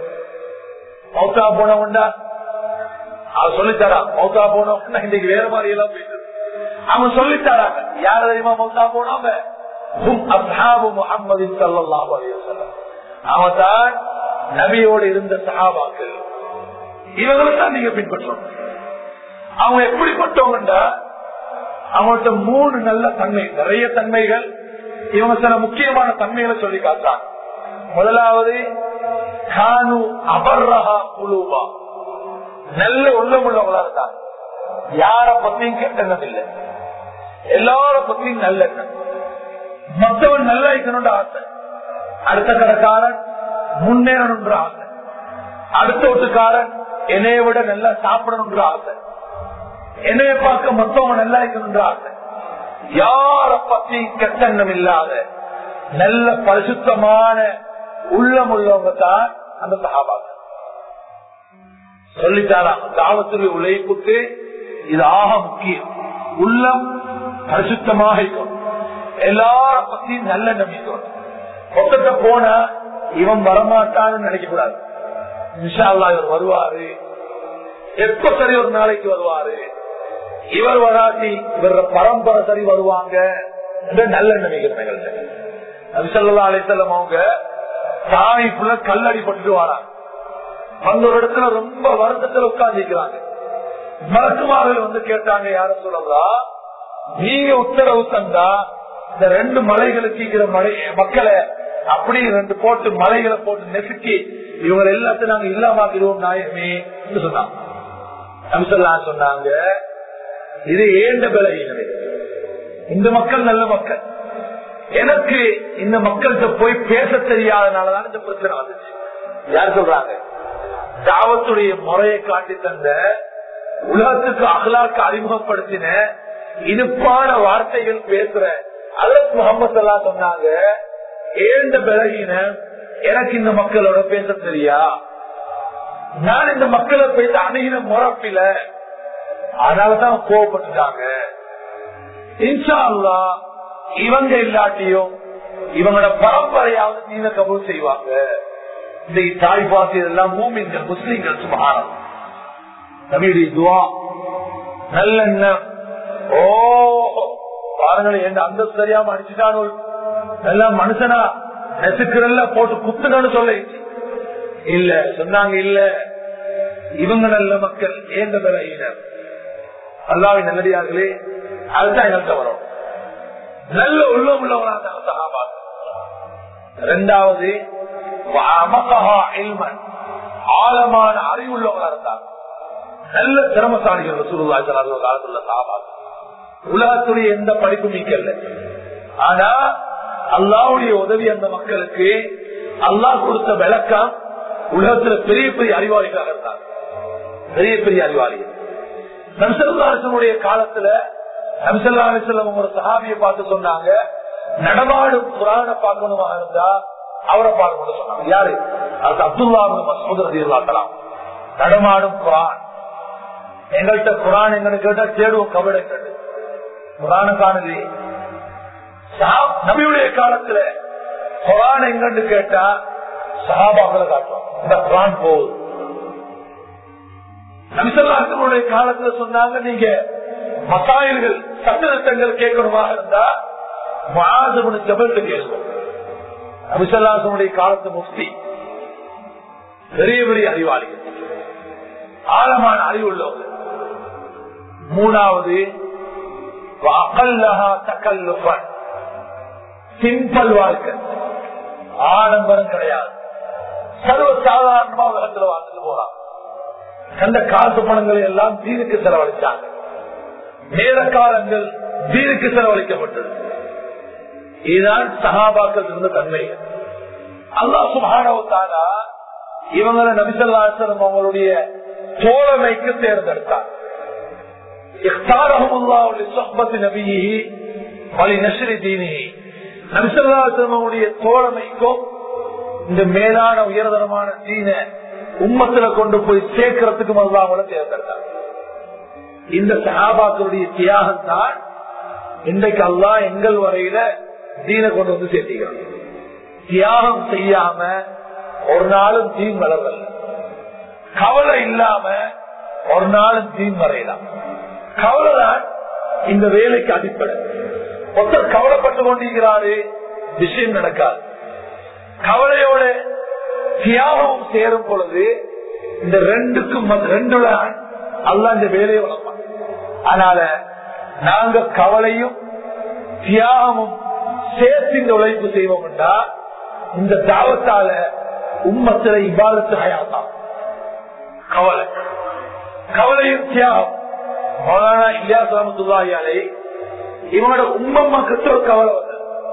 மௌத்தா போனவன்டா அவன் சொல்லித்தரா மௌத்தா போனவன் இன்னைக்கு வேற மாதிரி எல்லாம் போயிட்டு அவன் சொல்லித்தராங்க யார தெரியுமா மௌத்தா போனவங்க முகமது சல்லாஹ் அவன் தான் நபியோடு இருந்த சஹாபாக்கள் இவங்களை தான் நீங்க பின்பற்றணும் அவங்க எப்படிப்பட்டவங்கண்டா அவங்கள்ட்ட மூணு நல்ல தன்மை நிறைய தன்மைகள் இவங்க சில முக்கியமான தன்மைகளை சொல்லி காட்டாங்க முதலாவது கானு அபர்ரஹா குழுவா நல்ல உள்ளமுள்ளவங்களா இருந்தாங்க யார பத்தியும் கெட்டெண்ணம் இல்லை எல்லார பத்தியும் நல்ல எண்ணம் மற்றவன் நல்லா இருக்கணும்ன்ற ஆசை அடுத்த கடைக்காரன் முன்னேறணுன்ற ஆசை அடுத்த வீட்டுக்காரன் என்னைய விட நல்லா சாப்பிடணுன்ற ஆசை என்னைய பார்க்க மத்தவங்க நல்லா இருக்கணும்ன்ற ஆசை யார பத்தி கெட்டெண்ணம் இல்லாத நல்ல பரிசுத்தமான உள்ளம் உள்ளவங்க தான் அந்த சகாபாக்கள் சொல்லித்தாராம் தாவத்துடைய உழைப்புக்கு இது ஆக முக்கியம் உள்ளம் பரிசுத்தமாக இருக்கும் எல்லார பத்தியும் நல்ல நம்பிக்கை பக்கத்தை போனா இவன் வரமாட்டான்னு நினைக்க கூடாது இன்ஷால்லா இவர் வருவாரு எப்ப சரி ஒரு நாளைக்கு வருவாரு இவர் வராட்டி இவர பரம்பரை சரி வருவாங்க நல்ல நினைக்கிறேன் அபிசல்லா அலிசல்லம் அவங்க தாய்ப்புல கல்லடி பட்டு வராங்க அந்த ஒரு இடத்துல ரொம்ப வருத்தத்துல உட்கார்ந்துக்கிறாங்க மலக்குமார்கள் வந்து கேட்டாங்க யார சொல்லலாம் நீங்க உத்தரவு தந்தா இந்த ரெண்டு மலைகளுக்கு இருக்கிற மலை மக்களை அப்படி ரெண்டு போட்டு மலைகளை போட்டு நெசுக்கி இவங்க எல்லாத்தையும் நாங்க இல்லாமாக்கிடுவோம் நாயகமே சொன்னாங்க அம்சல்லா சொன்னாங்க இது ஏண்ட பலகீனமே இந்த மக்கள் நல்ல மக்கள் எனக்கு இந்த மக்கள்கிட்ட போய் பேச தெரியாதனாலதான் இந்த பிரச்சனை வந்துச்சு யார் சொல்றாங்க தாவத்துடைய முறையை காட்டி தந்த உலகத்துக்கு அகலாக்கு அறிமுகப்படுத்தின இனிப்பான வார்த்தைகள் பேசுற அதற்கு முகமது எல்லாம் சொன்னாங்க ஏண்ட பிறகின எனக்கு இந்த மக்களோட பேச தெரியா நான் இந்த மக்களை பேச அணுகின முறப்பில அதனாலதான் கோவப்பட்டுட்டாங்க இன்ஷா அல்லா இவங்க இல்லாட்டியும் இவங்களோட பரம்பரையாவது நீங்க கபூல் செய்வாங்க இந்த தாய்பாசி இதெல்லாம் மூமின்கள் முஸ்லீம்கள் சுமாரம் நபியுடைய துவா நல்லெண்ணம் ஓ பாருங்களேன் என் அந்த தெரியாம அடிச்சுட்டானோ நல்ல மனுஷனா நெசுக்கிறல்ல போட்டு குத்துங்கன்னு சொல்ல இல்ல சொன்னாங்க இல்ல இவங்க நல்ல மக்கள் ஏந்த விலையினர் அல்லாவை நல்லடியார்களே அதுதான் எங்கள்கிட்ட வரும் நல்ல உள்ளம் உள்ளவராக சகாபா ரெண்டாவது ஆழமான அறிவுள்ளவராக இருந்தாங்க நல்ல திறமசாலிகள் ரசூலுல்லாஹி காலத்துல சாபா உலகத்துடைய எந்த படிப்பும் நீக்கல்ல ஆனா அல்லாவுடைய உதவி அந்த மக்களுக்கு அல்லாஹ் கொடுத்த விளக்கம் உலகத்துல பெரிய பெரிய அறிவாளிகளாக இருந்தாங்க பெரிய பெரிய அறிவாளிகள் நம்சல்லாசனுடைய காலத்துல நம்சல்லாசலம் ஒரு சஹாபியை பார்த்து சொன்னாங்க நடமாடும் புராண பார்க்கணுமா இருந்தா அவரை பார்க்கணும் சொன்னாங்க யாரு அது அப்துல்லா மசூத் ரதி அல்லாத்தலாம் நடமாடும் குரான் எங்கள்கிட்ட குரான் எங்கன்னு கேட்டா தேடுவோம் கபடை கேட்டு குரான காணலையே நபியுடைய காலத்துல குரான் எங்கன்னு கேட்டா சகாபாக்களை காட்டுவோம் இந்த குரான் போகுது நபிசல்லாசனுடைய காலத்துல சொன்னாங்க நீங்க மசாயல்கள் சட்டத்திட்டங்கள் கேட்கணுமா இருந்தா மாதவனு ஜபல்ட்டு கேட்கணும் நபிசல்லாசனுடைய காலத்து முக்தி பெரிய பெரிய அறிவாளிகள் ஆழமான அறிவுள்ளவங்க மூணாவது சிம்பிள் வாழ்க்கை ஆடம்பரம் கிடையாது சர்வ சாதாரணமா உலகத்துல வாழ்ந்துட்டு போறாங்க கண்ட காசு பணங்களை எல்லாம் தீனுக்கு செலவழிச்சாங்க நேர காலங்கள் தீனுக்கு செலவழிக்கப்பட்டது இதுதான் சகாபாக்கள் இருந்த தன்மை அல்லா சுபானவத்தானா இவங்களை நபிசல்லாசனம் அவங்களுடைய தோழமைக்கு தேர்ந்தெடுத்தார் நபிசல்லாசனமுடைய தோழமைக்கும் இந்த மேலான உயர்தரமான தீன உம்மத்துல கொண்டு போய் சேர்க்கறதுக்கும் அல்லா அவங்கள தேர்ந்தெடுத்தார் இந்த சகாபாக்களுடைய தியாகம் தான் இன்றைக்கு அல்லா எங்கள் வரையில தீன கொண்டு வந்து சேர்த்திக்கிறான் தியாகம் செய்யாம ஒரு நாளும் தீன் வளரல கவலை இல்லாம ஒரு நாளும் தீன் வரையலாம் கவலைதான் இந்த வேலைக்கு அடிப்படை ஒருத்தர் கவலைப்பட்டு கொண்டிருக்கிறாரு விஷயம் நடக்காது கவலையோட தியாகம் சேரும் பொழுது இந்த ரெண்டுக்கும் ரெண்டுல அல்ல இந்த வேலையை வளர்ப்பான் அதனால நாங்க கவலையும் தியாகமும் சேர்த்து இந்த உழைப்பு செய்வோம்டா இந்த தாவத்தால உம்மத்தில இபாதத்து ஹயாத்தான் கவலை கவலையும் தியாகம் மௌலானா இலியாஸ் ரஹமத்துல்லாஹி இவனோட உம்மம்மா கிட்ட ஒரு கவலை வந்தது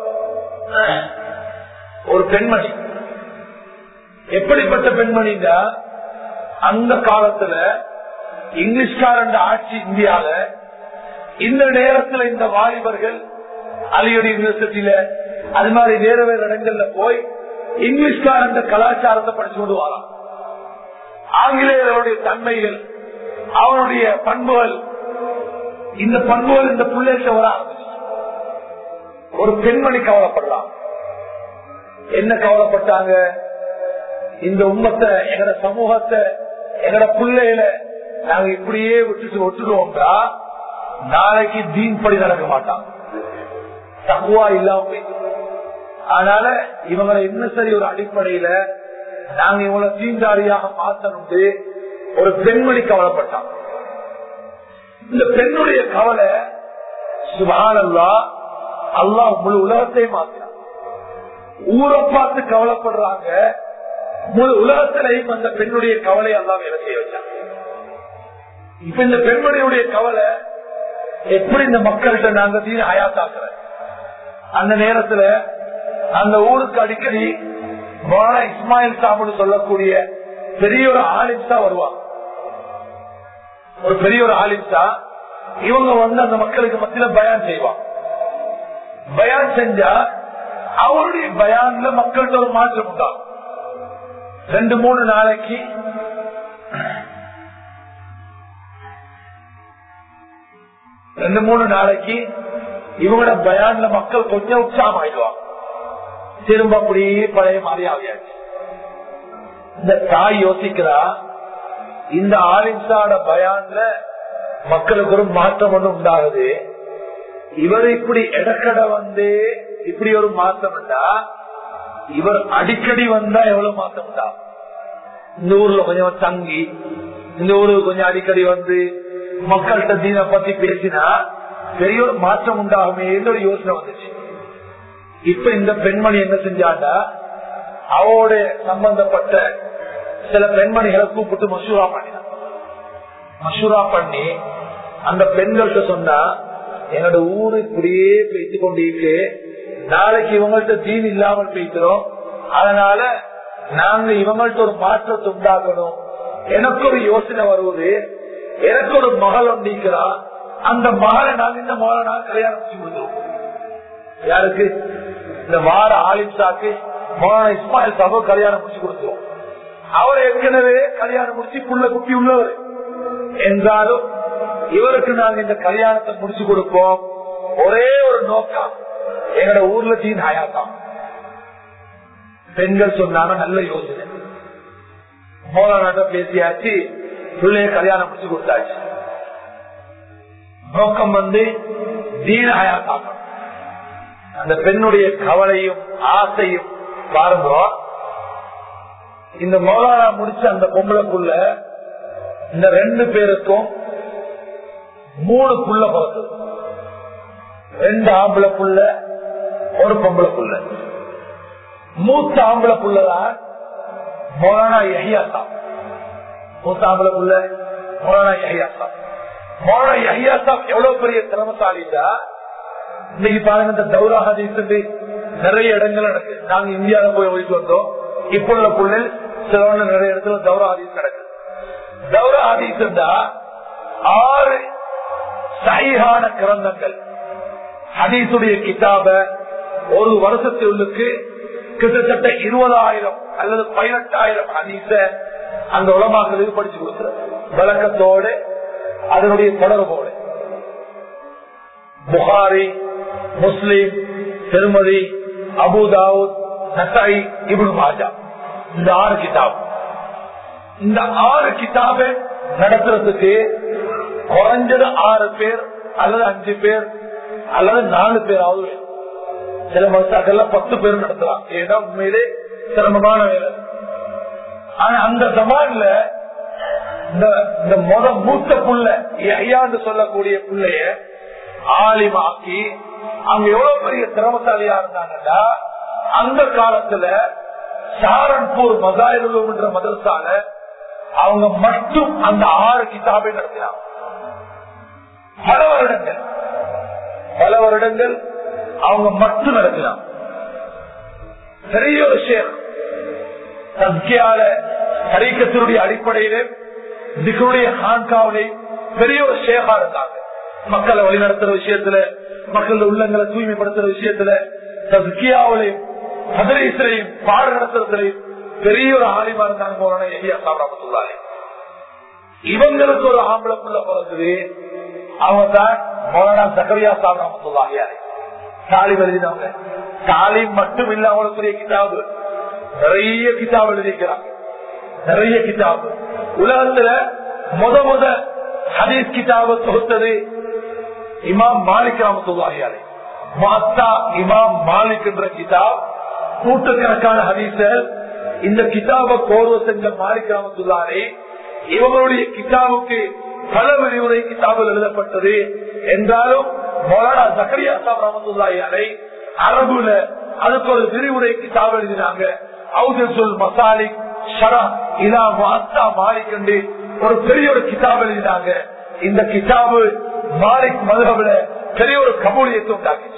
ஒரு பெண்மணி எப்படிப்பட்ட பெண்மணின்னா அந்த காலத்துல இங்கிலீஷ்காரன் ஆட்சி இந்தியால இந்த நேரத்துல இந்த வாலிபர்கள் அலியோட யூனிவர்சிட்டியில அது மாதிரி வேற வேற இடங்கள்ல போய் இங்கிலீஷ்காரன் கலாச்சாரத்தை படிச்சு கொண்டு வரான் ஆங்கிலேயர்களுடைய தன்மைகள் அவனுடைய பண்புகள் இந்த பண்புகள் இந்த பிள்ளைகிட்ட வர ஒரு பெண்மணி கவலைப்படலாம் என்ன கவலைப்பட்டாங்க இந்த உம்மத்தை எங்கட சமூகத்தை எங்கட பிள்ளையில நாங்க இப்படியே விட்டுட்டு ஒட்டுடுவோம்டா நாளைக்கு தீன் படி நடக்க மாட்டான் தகுவா இல்லாம போயிட்டு அதனால இவங்களை என்ன சரி ஒரு அடிப்படையில நாங்க இவங்களை தீண்டாரியாக மாத்தணும்னு ஒரு பெண்மணி கவலைப்பட்டான் இந்த பெண்ணுடைய கவலை சுபானல்லா அல்லா முழு உலகத்தை மாத்தினான் ஊரை பார்த்து கவலைப்படுறாங்க முழு உலகத்திலையும் அந்த பெண்ணுடைய கவலை எல்லாம் வேலை செய்ய வச்சாங்க இப்ப இந்த பெண்மணியுடைய கவலை எப்படி இந்த மக்கள்கிட்ட நாங்க தீன அயாத்தாக்குற அந்த நேரத்துல அந்த ஊருக்கு அடிக்கடி மோனா இஸ்மாயில் சாமுன்னு சொல்லக்கூடிய பெரிய ஒரு ஆலிம்சா வருவாங்க ஒரு பெரிய ஒரு ஆலிம்சா இவங்க வந்து அந்த மக்களுக்கு மத்தியில பயான் செய்வாங்க பயான் செஞ்சா அவருடைய பயான்ல மக்கள்கிட்ட ஒரு மாற்றம் உண்டாகும் ரெண்டு மூணு நாளைக்கு ரெண்டு மூணு நாளைக்கு இவங்களோட பயான்ல மக்கள் கொஞ்சம் உற்சாகம் ஆயிடுவாங்க திரும்ப அப்படியே பழைய மாதிரி ஆகியாச்சு இந்த தாய் யோசிக்கிறா இந்த ஆலிம்சாட பயான்ல மக்களுக்கு ஒரு மாற்றம் ஒண்ணு உண்டாகுது இவர் இப்படி இடக்கடை வந்து இப்படி ஒரு மாற்றம் உண்டா இவர் அடிக்கடி வந்தா எவ்வளவு மாற்றம் உண்டா இந்த ஊர்ல கொஞ்சம் தங்கி இந்த ஊருக்கு கொஞ்சம் அடிக்கடி வந்து மக்கள்கிட்ட தீன பத்தி பேசினா பெரிய ஒரு மாற்றம் உண்டாகுமே ஒரு யோசனை வந்துச்சு இப்ப இந்த பெண்மணி என்ன செஞ்சாண்டா அவரோட சம்பந்தப்பட்ட சில பெண்மணிகளை கூப்பிட்டு மசூரா பண்ணினான் மசூரா பண்ணி அந்த பெண்கள்கிட்ட சொன்னா என்னோட ஊரு இப்படியே பேசிக் கொண்டிருக்கு நாளைக்கு இவங்கள்ட்ட தீன் இல்லாமல் பேசுறோம் அதனால நாங்க இவங்கள்ட்ட ஒரு மாற்றத்தை உண்டாக்கணும் எனக்கு ஒரு யோசனை வருவது எனக்கு ஒரு மகள் ஒன்றிக்கிறா அந்த மகளை நாங்க இந்த மகளை நாங்க கல்யாணம் செஞ்சு கொடுத்துருவோம் யாருக்கு இந்த வார ஆலிம்சாக்கு மோன இஸ்மாயில் சாபோ கல்யாணம் முடிச்சு கொடுத்துருவோம் அவர் ஏற்கனவே கல்யாணம் முடிச்சு புள்ள குட்டி உள்ளவர் என்றாலும் இவருக்கு நாங்க இந்த கல்யாணத்தை முடிச்சு கொடுப்போம் ஒரே ஒரு நோக்கம் எங்கட ஊர்ல தீன் ஹயாத்தான் பெண்கள் சொன்னாங்க நல்ல யோசனை மோலானாட்ட பேசியாச்சு பிள்ளைய கல்யாணம் முடிச்சு கொடுத்தாச்சு நோக்கம் வந்து தீன ஹயாத்தாக்கணும் அந்த பெண்ணுடைய கவலையும் ஆசையும் பாருங்க இந்த மௌலானா முடிச்ச அந்த பொம்பளைக்குள்ள இந்த ரெண்டு பேருக்கும் மூணு புள்ள பிறக்குது ரெண்டு ஆம்பளை புள்ள ஒரு பொம்பளை புள்ள மூத்த ஆம்பளை புள்ளதான் மௌலானா யஹியாசா மூத்த ஆம்பளை புள்ள மௌலானா யஹியாசா மௌலானா யஹியாசா எவ்வளவு பெரிய திறமசாலிட்டா இன்னைக்கு பாருங்க இந்த தௌரா ஹதீஸ் நிறைய இடங்கள் நடக்குது நாங்க இந்தியாவில போய் போயிட்டு வந்தோம் இப்ப உள்ள புள்ளை சில நிறைய இடத்துல தௌரா ஹதீஸ் நடக்குது தௌரா ஹதீஸ் ஆறு சைகான கிரந்தங்கள் ஹதீசுடைய கிதாப ஒரு வருஷத்துக்கு கிட்டத்தட்ட இருபதாயிரம் அல்லது பதினெட்டாயிரம் ஹதீச அந்த உலமாக்களுக்கு படிச்சு கொடுக்கிறது விளக்கத்தோடு அதனுடைய தொடர்போடு புகாரி முஸ்லிம் திருமதி அபுதாவுத் நசாய் இபுல் மாஜா இந்த ஆறு கிதாப் இந்த ஆறு கிதாபை நடத்துறதுக்கு குறைஞ்சது ஆறு பேர் அல்லது அஞ்சு பேர் அல்லது நாலு பேராவது வேணும் சில மசாக்கள்ல பத்து பேர் நடத்தலாம் ஏன்னா உண்மையிலே சிரமமான வேலை ஆனா அந்த ஜமான்ல இந்த முத மூத்த புள்ள ஐயாண்டு சொல்லக்கூடிய பிள்ளைய ஆலிமாக்கி அவங்க எவ்வளவு பெரிய திறமசாலியா இருந்தாங்கன்னா அந்த காலத்துல சாரன்பூர் மசாயிரம் என்ற மதரசால அவங்க மட்டும் அந்த ஆறு கிதாபை நடத்தினாங்க பல வருடங்கள் பல வருடங்கள் அவங்க மட்டும் நடத்தினாங்க பெரிய விஷயம் சத்தியால தரிக்கத்தினுடைய அடிப்படையிலே திகருடைய ஹான்காவிலே பெரிய ஒரு ஷேகா இருந்தாங்க மக்களை வழிநடத்துற விஷயத்துல மக்கள் உள்ளங்களை தூய்மைப்படுத்துற விஷயத்துல தஸ்கியாவிலையும் மதுரைசிலையும் பாடு நடத்துறதுலையும் பெரிய ஒரு ஆலிமா இருந்தாங்க போறான எலியா சாப்பிடாமத்துள்ளாரு இவங்களுக்கு ஒரு ஆம்பளை புள்ள பிறந்தது அவங்க தான் மௌலானா சக்கரியா சாப்பிடாமத்துள்ளாங்க தாலி எழுதினவங்க தாலி மட்டும் இல்ல அவங்களுக்குரிய கிதாபு நிறைய கிதாப் எழுதிக்கிறாங்க நிறைய கிதாபு உலகத்துல முத முத ஹதீஸ் கிதாபு தொகுத்தது இமாம் மாலிக் ராமத்துள்ளாகியாரே மாத்தா இமாம் மாலிக் என்ற கிதாப் நூற்றுக்கணக்கான ஹதீசர் இந்த கிதாப கோர்வ செஞ்ச மாலிக் ராமத்துள்ளாரே இவங்களுடைய கிதாபுக்கு பல விரிவுரை கிதாபில் எழுதப்பட்டது என்றாலும் மௌலானா ஜக்கரியா சாப் ரமத்துல்லாஹி அரபுல அதுக்கு ஒரு விரிவுரை கிதாப் எழுதினாங்க அவுதல் மசாலிக் ஷரா இதா மாத்தா மாலிக் என்று ஒரு பெரிய ஒரு கிதாப் எழுதினாங்க இந்த கிதாபு மாலிக் மதுகபில பெரிய ஒரு கபூலியத்தை உண்டாக்கிச்சு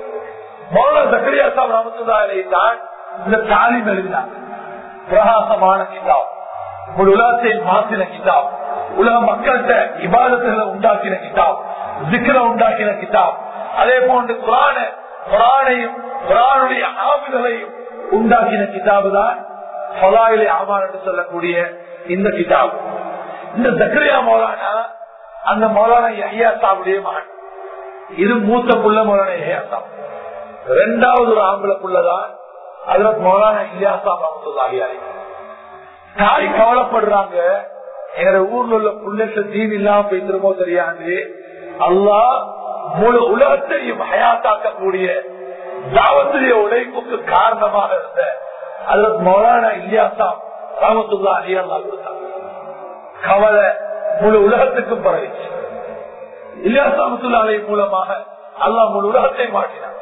மௌலானா ஜக்கரியா சாப் ரமத்துல்லாஹி தான் இந்த தாலிம் எழுதினாங்க பிரகாசமான கிதாப் ஒரு உலகத்தை மாற்றின கிதாப் உலக மக்கள்கிட்ட இபாதத்துல உண்டாக்கின கிதாப் சிக்கல உண்டாக்கின கிதாப் அதே போன்று குரான குரானையும் குரானுடைய ஆவிகளையும் உண்டாக்கின கிதாபு தான் சொலாயிலே ஆமான் என்று சொல்லக்கூடிய இந்த கிதாப் இந்த சக்கரியா மௌலானா அந்த மௌலானா ஐயா சாவுடைய மகன் இது மூத்த புள்ள மௌலானா ஐயா சாப் ரெண்டாவது ஒரு ஆம்பளை புள்ளதான் அதுல மௌலானா இல்லியா சாப் அமத்துள்ளாகியாரி தாய் கவலைப்படுறாங்க எங்க ஊர்ல உள்ள புள்ளத்தை தீன் இல்லாம போயிருமோ தெரியாது அல்லா முழு உலகத்தையும் ஹயாத்தாக்கக்கூடிய தாவத்துடைய உழைப்புக்கு காரணமாக இருந்த அதுல மௌலானா இல்லியாசா ராமத்துல்லா அலியா கவலை முழு உலகத்துக்கும் பரவிச்சு இல்லியாசா முத்துல்லா அலை மூலமாக அல்லா முழு உலகத்தை மாற்றினார்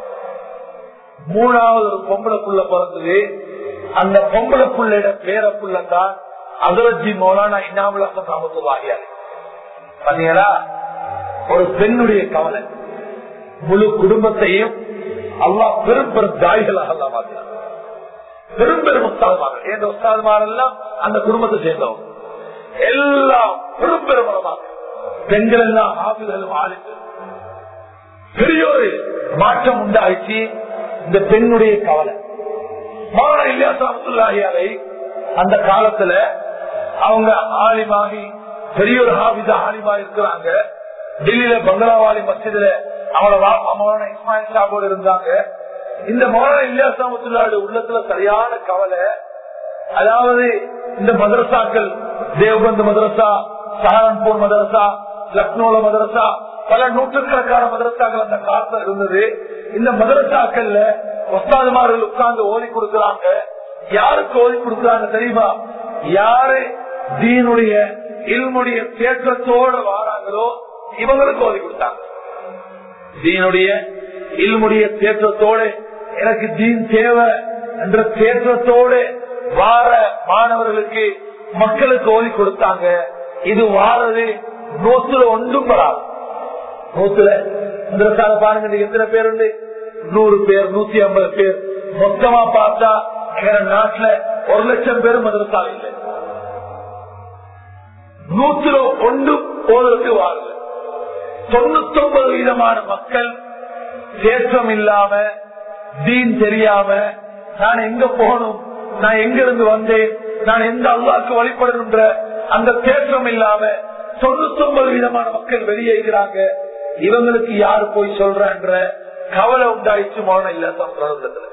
மூணாவது ஒரு பொம்பளைக்குள்ள பிறந்தது அந்த பொம்பளை புள்ளையிட பேர புள்ளதான் அதரஜி மௌலானா இன்னாமலசம் ராமத்துவாகியாரு பாத்தீங்களா ஒரு பெண்ணுடைய கவலை முழு குடும்பத்தையும் அல்லா பெரும் பெரும் தாய்களாக அல்லா மாற்றினார் பெரும் பெரும் உஸ்தாதுமார்கள் எந்த உஸ்தாதுமாரெல்லாம் அந்த குடும்பத்தை சேர்ந்தவங்க எல்லாம் பெரும் பெருமளமாக பெண்கள் எல்லாம் ஆபிதலும் ஆளுக்கு பெரிய ஒரு மாற்றம் உண்டாயிடுச்சு இந்த பெண்ணுடைய கவலை மாண இல்லையாசாமத்துள்ளாகியாரை அந்த காலத்துல அவங்க ஆலிமாகி பெரிய ஒரு ஹாபிதா ஆலிமா இருக்கிறாங்க டெல்லியில பங்களாவாலி மசிதில அவங்கள வாப்பா மௌலான இஸ்மாயில் சாபோடு இருந்தாங்க இந்த மௌலான இல்லாசாமத்துள்ளாடு உள்ளத்துல சரியான கவலை அதாவது இந்த மதரசாக்கள் தேவபந்து மதரசா சஹரன்பூர் மதரசா லக்னோல மதரசா பல நூற்றுக்கணக்கான மதரசாக்கள் அந்த காலத்துல இருந்தது இந்த மதரசாக்கள்ல ஒஸ்தாதுமார்கள் உட்கார்ந்து ஓதி கொடுக்கிறாங்க யாருக்கு ஓதி கொடுக்கிறாங்க தெரியுமா யாரு தீனுடைய இல்முடைய தேற்றத்தோடு வாராங்களோ இவங்களுக்கு ஓதி கொடுத்தாங்க தீனுடைய இல்முடைய தேற்றத்தோடு எனக்கு தீன் தேவை என்ற தேற்றத்தோடு வார மாணவர்களுக்கு மக்களுக்கு ஓதி கொடுத்தாங்க இது வாரது நூத்துல ஒன்றும் வராது நூத்துல இந்த பாருங்க இன்னைக்கு எத்தனை பேர் உண்டு நூறு பேர் நூத்தி ஐம்பது பேர் மொத்தமா பார்த்தா எங்க நாட்டுல ஒரு லட்சம் பேர் மதரசா இல்லை நூத்துல ஒன்று போவதற்கு வாழல தொண்ணூத்தி ஒன்பது விதமான மக்கள் தேற்றம் இல்லாம தீன் தெரியாம நான் எங்க போகணும் நான் எங்க இருந்து வந்தேன் நான் எந்த அல்லாக்கு வழிபடணுன்ற அந்த தேற்றம் இல்லாம தொண்ணூத்தி ஒன்பது விதமான மக்கள் வெளியேறாங்க இவங்களுக்கு யாரு போய் சொல்றன்ற கவலை உண்டாயிடுச்சு மௌனம் இல்ல சமுதாயத்துல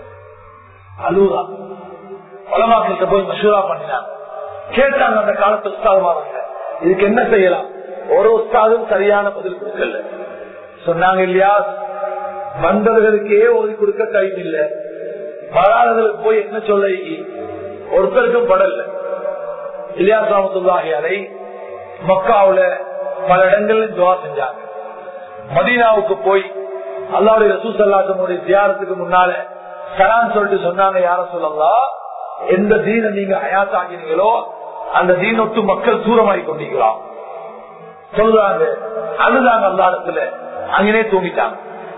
அழுவா பலமாக்கிட்ட போய் மசூரா பண்ணினாங்க கேட்டாங்க அந்த காலத்து உஸ்தாதுமாரங்க இதுக்கு என்ன செய்யலாம் ஒரு உஸ்தாதும் சரியான பதில் கொடுக்கல சொன்னாங்க இல்லையா வந்தவர்களுக்கே ஓதி கொடுக்க டைம் இல்ல வராதவர்களுக்கு போய் என்ன சொல்ல ஒருத்தருக்கும் படல இல்லையா சாமத்துல்லாஹி அலை மக்காவுல பல இடங்கள்ல துவா செஞ்சாங்க மதீனாவுக்கு போய் அல்லாவுடைய ரசூசல்லாசனுடைய தியாரத்துக்கு முன்னால சரான் சொல்லிட்டு சொன்னாங்க யார சொல்லலாம் எந்த தீனை நீங்க அயாத்தாகினீங்களோ அந்த தீனொட்டு மக்கள் தூரமாகி கொண்டிருக்கலாம் சொல்றாங்க அதுதாங்க அல்லாடத்துல அங்கனே தூங்கிட்டாங்க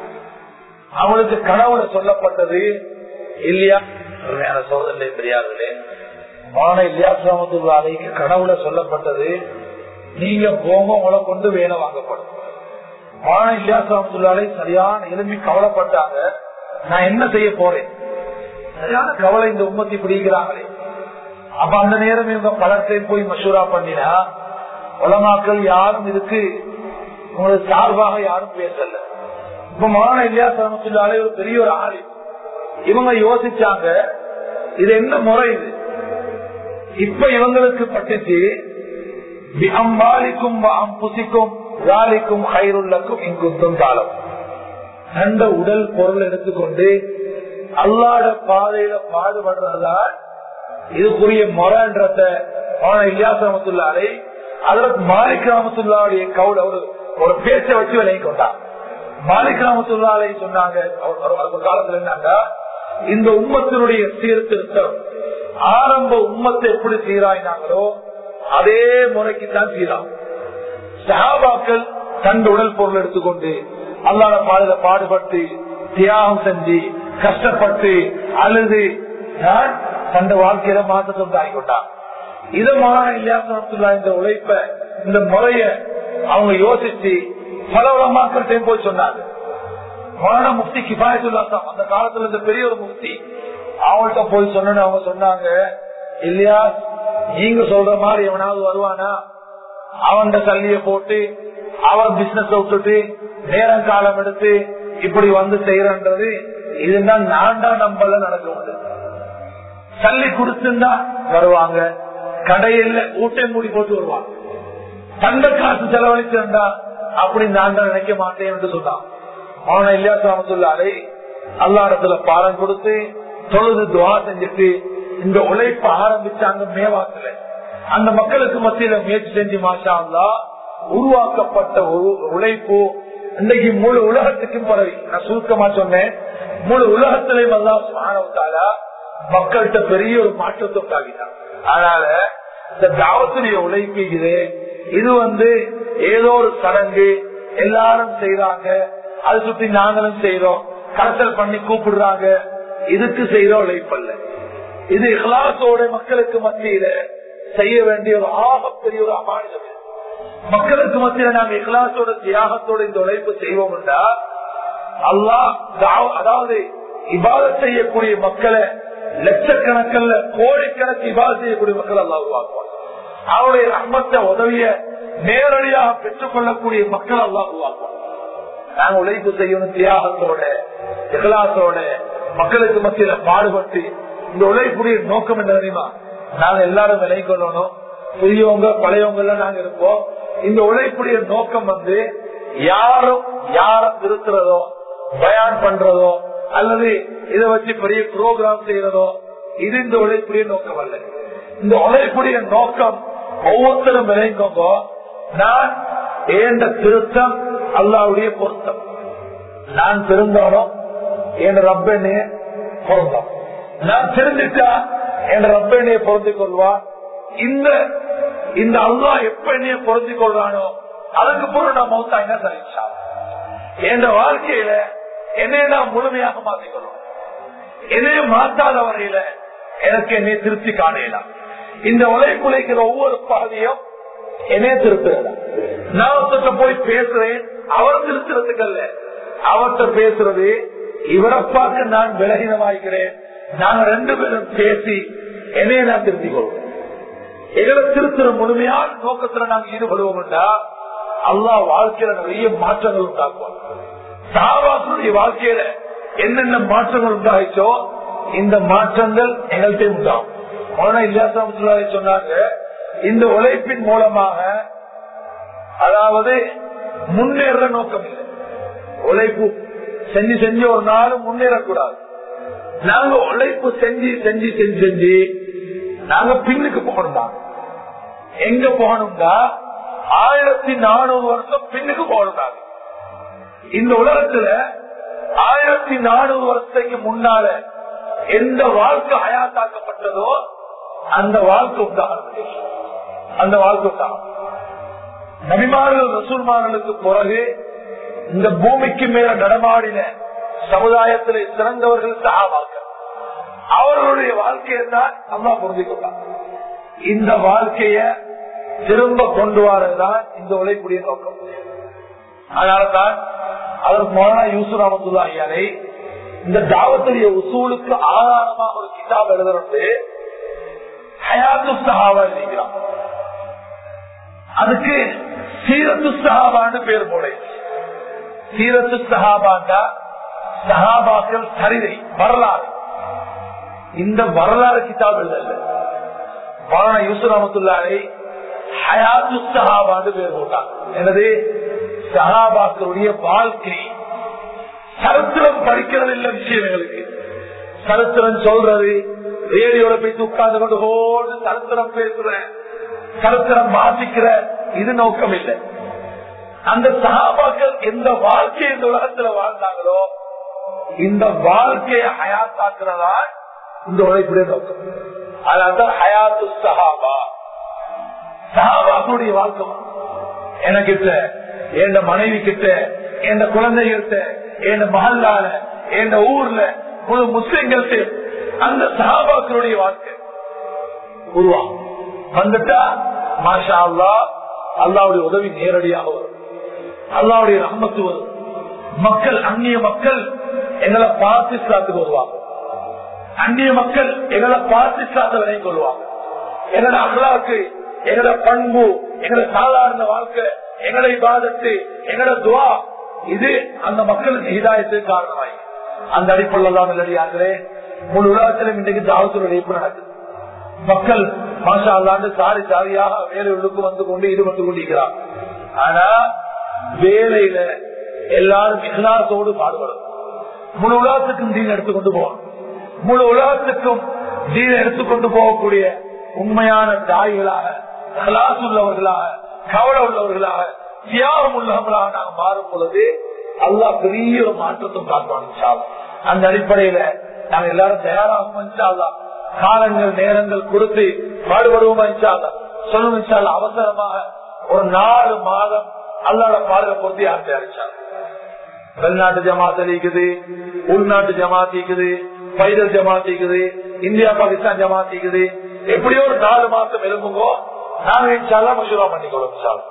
அவனுக்கு கனவுல சொல்லப்பட்டது இல்லையா உண்மையான சோதனை தெரியாதுலே மான இல்லையா சாமத்துள்ளாலைக்கு கனவுல சொல்லப்பட்டது நீங்க போங்க உங்களை கொண்டு வேலை வாங்கப்படும் மான இல்லையா சாமத்துள்ளாலை சரியான எலும்பி கவலைப்பட்டாங்க நான் என்ன செய்ய போறேன் சரியான கவலை இந்த உம்மத்தி பிடிக்கிறாங்களே அப்ப அந்த நேரம் இவங்க பலத்தையும் போய் மசூரா பண்ணினா உலமாக்கள் யாரும் இதுக்கு உங்களுக்கு சார்பாக யாரும் பேசல இப்ப மான இல்லையா சாமத்துள்ளாலே ஒரு பெரிய ஒரு ஆளு இவங்க யோசிச்சாங்க இது என்ன முறை இது இப்ப இவங்களுக்கு பட்டுச்சு அம்பாலிக்கும் புசிக்கும் காலிக்கும் கயிறுள்ளக்கும் இங்குத்தும் காலம் அந்த உடல் பொருள் எடுத்துக்கொண்டு அல்லாட பாதையில பாடுபடுறதால் இதுக்குரிய முறைன்றத இல்லியாசிரமத்துள்ளாரை அதற்கு மாலிகிராமத்துள்ளாவுடைய கவுல ஒரு ஒரு பேச்சை வச்சு விலகி கொண்டார் மாலிகிராமத்துள்ளாரை சொன்னாங்க காலத்துல என்னங்க இந்த உம்மத்தினுடைய சீர்திருத்தம் ஆரம்ப உம்மத்தை எப்படி சீராயினாங்களோ அதே முறைக்கு தான் சீராம் சஹாபாக்கள் தன் உடல் பொருள் எடுத்துக்கொண்டு அல்லாத பாடல பாடுபட்டு தியாகம் செஞ்சு கஷ்டப்பட்டு அழுது தந்த வாழ்க்கையில மாற்றத்தை உண்டாகி கொண்டான் இதமான இல்லையா இந்த உழைப்ப இந்த முறைய அவங்க யோசிச்சு பல உலமாக்கள்கிட்டையும் போய் சொன்னாங்க மரண முக்தி கிபாயத்துல்லா அந்த காலத்துல இந்த பெரிய ஒரு முக்தி அவங்கள்ட்ட போய் சொன்னு அவங்க சொன்னாங்க இல்லையா நீங்க சொல்ற மாதிரி எவனாவது வருவானா அவன் சல்லிய போட்டு அவன் பிசினஸ் விட்டுட்டு நேரம் காலம் எடுத்து இப்படி வந்து செய்யறன்றது இதுதான் நான்டா நம்பல நடக்கும் சல்லி கொடுத்துருந்தா வருவாங்க கடையில ஊட்டை மூடி போட்டு வருவாங்க தந்த காசு செலவழிச்சிருந்தா அப்படி நான் தான் நினைக்க மாட்டேன் என்று சொன்னான் அவனை இல்லையா சாமத்துள்ளாரை அல்லா இடத்துல பாடம் கொடுத்து தொழுது துவா செஞ்சுட்டு இந்த உழைப்ப ஆரம்பிச்சாங்க மேவாக்கல அந்த மக்களுக்கு மத்தியில முயற்சி செஞ்சு மாஷா அல்லா உருவாக்கப்பட்ட ஒரு உழைப்பு இன்னைக்கு முழு உலகத்துக்கும் பரவி நான் சுருக்கமா சொன்னேன் முழு உலகத்திலையும் அல்லா சுமானவத்தாலா மக்கள்கிட்ட பெரிய ஒரு மாற்றத்தை உண்டாகிட்டாங்க அதனால இந்த தாவத்துடைய உழைப்பு இது இது வந்து ஏதோ ஒரு சடங்கு எல்லாரும் செய்யறாங்க அது சுத்தி நாங்களும் செய்யறோம் கரசல் பண்ணி கூப்பிடுறாங்க இதுக்கு செய்யற உழைப்பல்ல இது இஹ்லாசோட மக்களுக்கு மத்தியில செய்ய வேண்டிய ஒரு ஆகப்பெரிய ஒரு அமானிதம் மக்களுக்கு மத்தியில நாங்க இஹ்லாசோட தியாகத்தோட இந்த உழைப்பு செய்வோம் அல்லாஹ் அதாவது இபாத செய்யக்கூடிய மக்களை லட்சக்கணக்கில் கோடிக்கணக்கு இபாத செய்யக்கூடிய மக்கள் அல்லா உருவாக்குவாங்க அவருடைய ரம்மத்தை உதவிய நேரடியாக பெற்றுக் கொள்ளக்கூடிய மக்கள் அல்லா உருவாக்குவாங்க நாங்க உழைப்பு செய்யணும் தியாகத்தோட இகலாசோட மக்களுக்கு மத்தியில பாடுபட்டு இந்த உழைப்புடைய நோக்கம் என்ன தெரியுமா நாங்க எல்லாரும் விலை கொள்ளணும் புதியவங்க பழையவங்க எல்லாம் நாங்க இருப்போம் இந்த உழைப்புடைய நோக்கம் வந்து யாரும் யார திருத்துறதோ பயான் பண்றதோ அல்லது இதை வச்சு பெரிய ப்ரோக்ராம் செய்யறதோ இது இந்த உழைப்புடைய நோக்கம் அல்ல இந்த உழைப்புடைய நோக்கம் ஒவ்வொருத்தரும் விளைங்கோங்க நான் ஏண்ட திருத்தம் அல்லாவுடைய பொருத்தம் நான் திருந்தோனும் என் ரப்பனைய பொருந்தம் நான் தெரிஞ்சுட்டா என் ரப்பனைய பொருந்திக் கொள்வா இந்த இந்த அல்லா எப்ப என்னைய பொருந்திக் கொள்றானோ அதுக்கு பொருள் நான் மௌத்தா என்ன சரிச்சா என் வாழ்க்கையில என்னைய நான் முழுமையாக மாற்றிக்கொள்ளும் என்னைய மாற்றாத வரையில எனக்கு என்னை திருப்தி காணலாம் இந்த உழைப்புழைக்கிற ஒவ்வொரு பாதியும் என்னைய திருத்துறதா நான் ஒருத்தட்ட போய் பேசுறேன் அவர் திருத்துறதுக்கு அல்ல அவர்கிட்ட பேசுறது இவரை பார்க்க நான் விலகினமாகிறேன் நாங்க ரெண்டு பேரும் பேசி என்னைய நான் திருத்திக் கொள்வோம் எங்களை திருத்துற முழுமையான நோக்கத்துல நாங்க ஈடுபடுவோம்டா அல்லா வாழ்க்கையில நிறைய மாற்றங்கள் உண்டாக்குவோம் சாவாசுடைய வாழ்க்கையில என்னென்ன மாற்றங்கள் உண்டாயிச்சோ இந்த மாற்றங்கள் எங்கள்கிட்ட உண்டாகும் மௌன இல்லா சொன்னாங்க இந்த உழைப்பின் மூலமாக அதாவது முன்னேற நோக்கம் இல்லை உழைப்பு செஞ்சு செஞ்சு ஒரு நாளும் முன்னேறக்கூடாது நாங்க உழைப்பு செஞ்சு செஞ்சு செஞ்சு செஞ்சு நாங்க பின்னுக்கு போகணும் எங்க போகணும்னா ஆயிரத்தி நானூறு வருஷம் பின்னுக்கு போகணும் இந்த உலகத்துல ஆயிரத்தி நானூறு வருஷத்துக்கு முன்னால எந்த வாழ்க்கை அயாத்தாக்கப்பட்டதோ அந்த வாழ்க்கை உண்டாக அந்த வாழ்க்கை உண்டாக நபிமார்கள் ரசூல்மார்களுக்கு பிறகு இந்த பூமிக்கு மேல நடமாடின சமுதாயத்தில் சிறந்தவர்கள் சகாபாக்கள் அவர்களுடைய வாழ்க்கையை தான் அம்மா புரிஞ்சுக்கலாம் இந்த வாழ்க்கைய திரும்ப கொண்டு வரதுதான் இந்த உழைப்புடைய நோக்கம் அதனாலதான் அவர் மோனா யூசுப் அமதுல்லா ஐயாரை இந்த தாவத்துடைய உசூலுக்கு ஆதாரமாக ஒரு கிதாப் எழுதுறது ஹயாத்து சஹாவா எழுதிக்கிறான் அதுக்கு சீரத்து சஹாபான்னு பேர் போட சீரத்து சஹாபாண்டா சஹாபாக்கள் சரிதை வரலாறு இந்த வரலாறு கிதாப் எழுதல மோனா யூசுப் அமதுல்லாரை ஹயாத்து சஹாபான்னு பேர் போட்டாங்க எனது சகாபாக்களுடைய வாழ்க்கை சரித்திரம் படிக்கிறது இல்ல விஷயம் எங்களுக்கு சரித்திரம் சொல்றது ரேடியோல போய் உட்கார்ந்து கொண்டு ஓடு சரித்திரம் பேசுற சரித்திரம் வாசிக்கிற இது நோக்கம் இல்லை அந்த சகாபாக்கள் எந்த வாழ்க்கை இந்த உலகத்துல வாழ்ந்தாங்களோ இந்த வாழ்க்கையை ஹயாத்தாக்குறதா இந்த உழைப்புடைய நோக்கம் அதான் ஹயாத்து சஹாபா சஹாபாக்களுடைய வாழ்க்கை எனக்கிட்ட என் மனைவி கிட்ட என் குழந்தைகிட்ட என் மகல்லால என் ஊர்ல முழு முஸ்லிம்கள்ட்ட அந்த சகாபாக்களுடைய வாழ்க்கை உருவாகும் வந்துட்டா மாஷா அல்லா அல்லாவுடைய உதவி நேரடியாக வரும் அல்லாவுடைய ரஹமத்து வரும் மக்கள் அந்நிய மக்கள் எங்களை பார்த்து இஸ்லாத்துக்கு வருவாங்க அந்நிய மக்கள் எங்களை பார்த்து இஸ்லாத்தை விளையும் கொள்வாங்க எங்களோட அல்லாவுக்கு எங்களோட பண்பு எங்களோட சாதாரண வாழ்க்கை எங்களை பாதத்து எங்களோட துவா இது அந்த மக்களுக்கு ஹிதாயத்துக்கு காரணமாய் அந்த அடிப்படையில் தான் நல்லடியாங்களே முழு உலகத்திலும் இன்றைக்கு தாவத்தோட இணைப்பு நடக்குது மக்கள் மாஷா அல்லாண்டு சாரி சாரியாக வேலைகளுக்கு வந்து கொண்டு ஈடுபட்டு கொண்டிருக்கிறார் ஆனா வேலையில எல்லாரும் இகலாசோடு பாடுபடும் முழு உலகத்துக்கும் தீன் எடுத்துக்கொண்டு போகணும் முழு உலகத்துக்கும் தீன் எடுத்துக்கொண்டு போகக்கூடிய உண்மையான தாய்களாக கலாசு உள்ளவர்களாக கவலை உள்ளவர்களாக தியாகம் உள்ளவர்களாக நாங்கள் மாறும் பொழுது அல்லா பெரிய ஒரு மாற்றத்தை பார்ப்பாங்க அந்த அடிப்படையில நாங்க எல்லாரும் தயாராகும் காலங்கள் நேரங்கள் கொடுத்து பாடுபடுவோம் சொல்லுங்க அவசரமாக ஒரு நாலு மாதம் அல்லாட பாடலை பொருத்தி யார் தயாரிச்சாங்க வெளிநாட்டு ஜமாத் இருக்குது உள்நாட்டு ஜமாத் இருக்குது பைதல் ஜமாத் இருக்குது இந்தியா பாகிஸ்தான் ஜமாத் இருக்குது எப்படியோ ஒரு நாலு மாசம் எழுப்புங்கோ நாங்க இன்ஷால்லா மசூரா பண்ணிக்கொள்ளும்